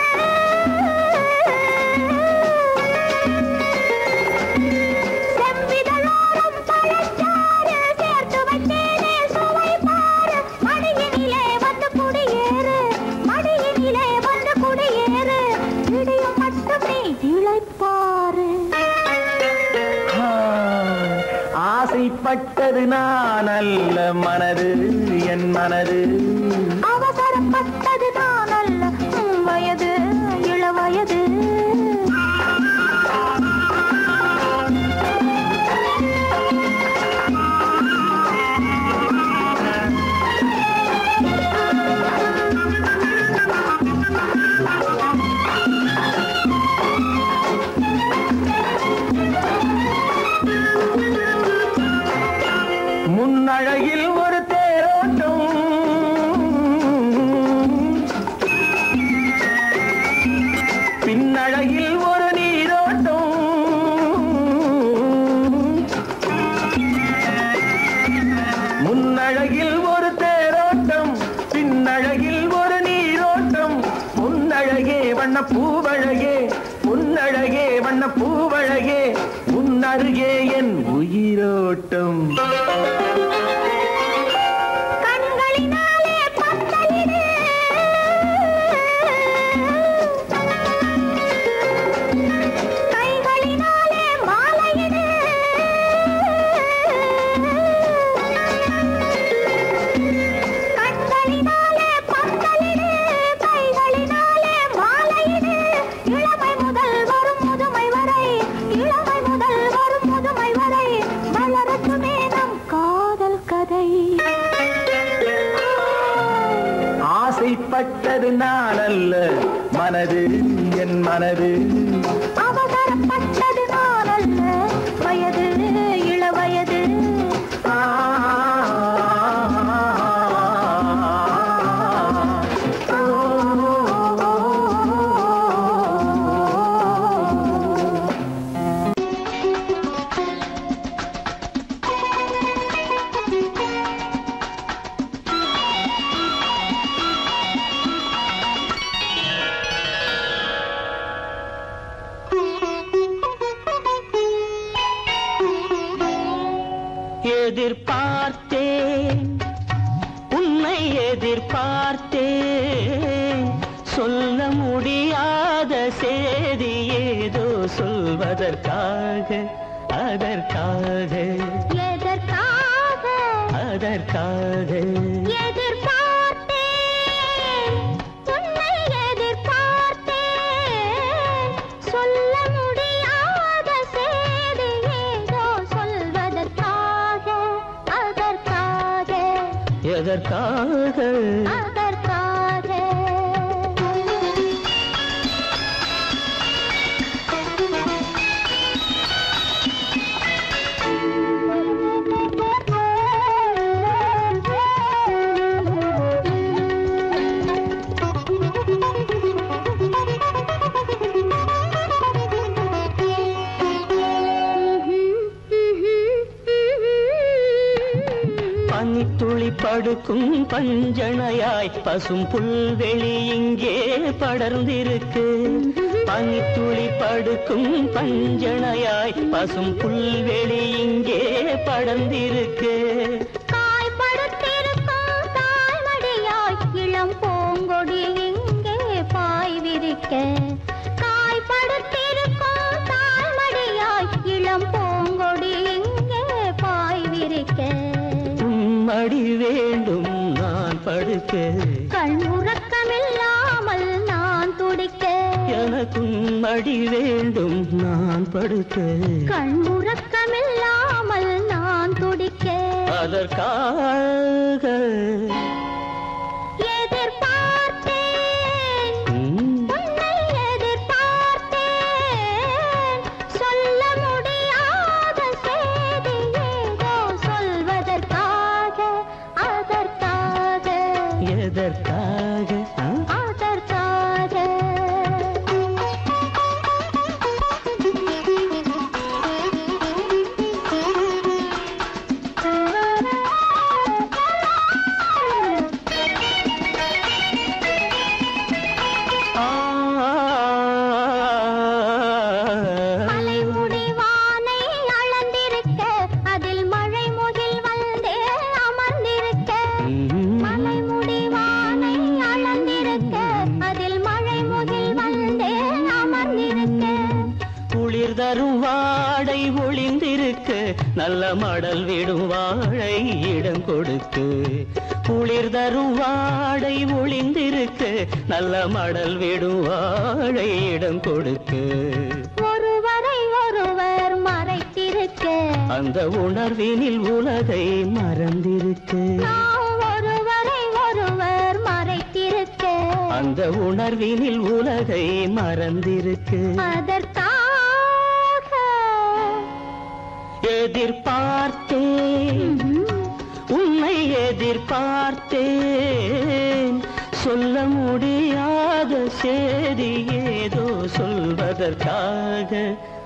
செவ்விதழோரம் பழச்சாறு. சேர்த்து வைத்தேனே சுவை பாரு. மடியினிலே வந்து குடியேறு மடியினிலே வந்து குடியேறு விடியும் மட்டும் நீ இளைப்பாரு ஆ, ஆசைப்பட்டது நான் அல்ல மனது என் மனது அவசரப்பட்டது நான் அல்ல உன் வயது இள வயது முன்னழகில் ஒரு தேரோட்டம் பின்னழகில் ஒரு நீரோட்டம் முன்னழகில் ஒரு தேரோட்டம் பின்னழகில் ஒரு நீரோட்டம் முன்னழகே வண்ண பூவழகே முன்னழகே வண்ண பூவழகே முன்னருகே என் உயிரோட்டம் கண்களினாலே பத்தலிடு கைகளினாலே மாலையிடு கண்களினாலே பத்தலிடு கைகளினாலே மாலையிடு இளமை முதல் வரும் முதுமை வரை இளமை முதல் வரும் முதுமை வரை வளரட்டுமே நம் காதல் கதை ஆசைப்பட்டது நான் அல்ல மனது என் மனது அவசரப்பட்டது நான் அல்ல வயது இள வயது ஆ, எதிர்பார்த்தேன் உன்னை எதிர்பார்த்தேன் சொல்ல முடியாத செய்தி ஏதோ சொல்வதற்காக அதற்காக எதற்காக அதற்காக எதிர்பார்த்தேன் உன்னை எதிர்பார்த்தேன் சொல்ல முடியாத செய்தி ஏதோ சொல்வதற்காக அதற்காக எதற்காக அதற்காக பனித்துளி படுக்கும் பஞ்சணையாய் பசும் புல்வெளி இங்கே படர்ந்திருக்கு பனித்துளி படுக்கும் பஞ்சணையாய் பசும் புல்வெளி இங்கே படர்ந்திருக்கு காய்படுத்திருக்கும் தாய்மடியாய் இளம் பூங்கொடி இங்கே பாய் விரிக்க காய்படுத்திருக்கும் தாய்மடியாய் இளம் பூங்கொடி இங்கே பாய் விரிக்க உம்மடி வேண்டும் நான் படுக்க கண் உறக்கமில்லாமல் நான் துடிக்க என உனக்கும் மடி வேண்டும் நான் படுக்க கண்முறக்கமில்லாமல் நான் துடிக்க அதற்காக எதிர்பார்த்தேன் ம், உன்னை எதிர்பார்த்தேன் சொல்ல முடியாத செய்தி ஏதோ சொல்வதற்காக அதற்காக எதற்காக ஆ? அதற்காக மலைமுடி வானை அளந்திருக்க அதில் மழை முகில் வந்தே அமர்ந்திருக்க மலைமுடி வானை அளந்திருக்க அதில் மழை முகில் வந்தே அமர்ந்திருக்க குளிர் தரும் வாடை ஒளிந்திருக்க நல்ல மடல் விடும் வாழை இடம் கொடுக்கு குளிர் தரும் வாடை ஒளிந்திருக்க நல்ல மடல் விடும் வாழை இடம் கொடுக்கு ஒருவரை ஒருவர் மறைத்திருக்க அந்த உணர்வினில் உலகை மறந்திருக்கு நாம் ஒருவரை ஒருவர் மறைத்திருக்க அந்த உணர்வினில் உலகை மறந்திருக்கு அதற்காக எதிர்பார்த்தேன் உன்னை எதிர்பார்த்தேன் சொல்ல முடியாத செய்தி ஏதோ சொல்வதற்காக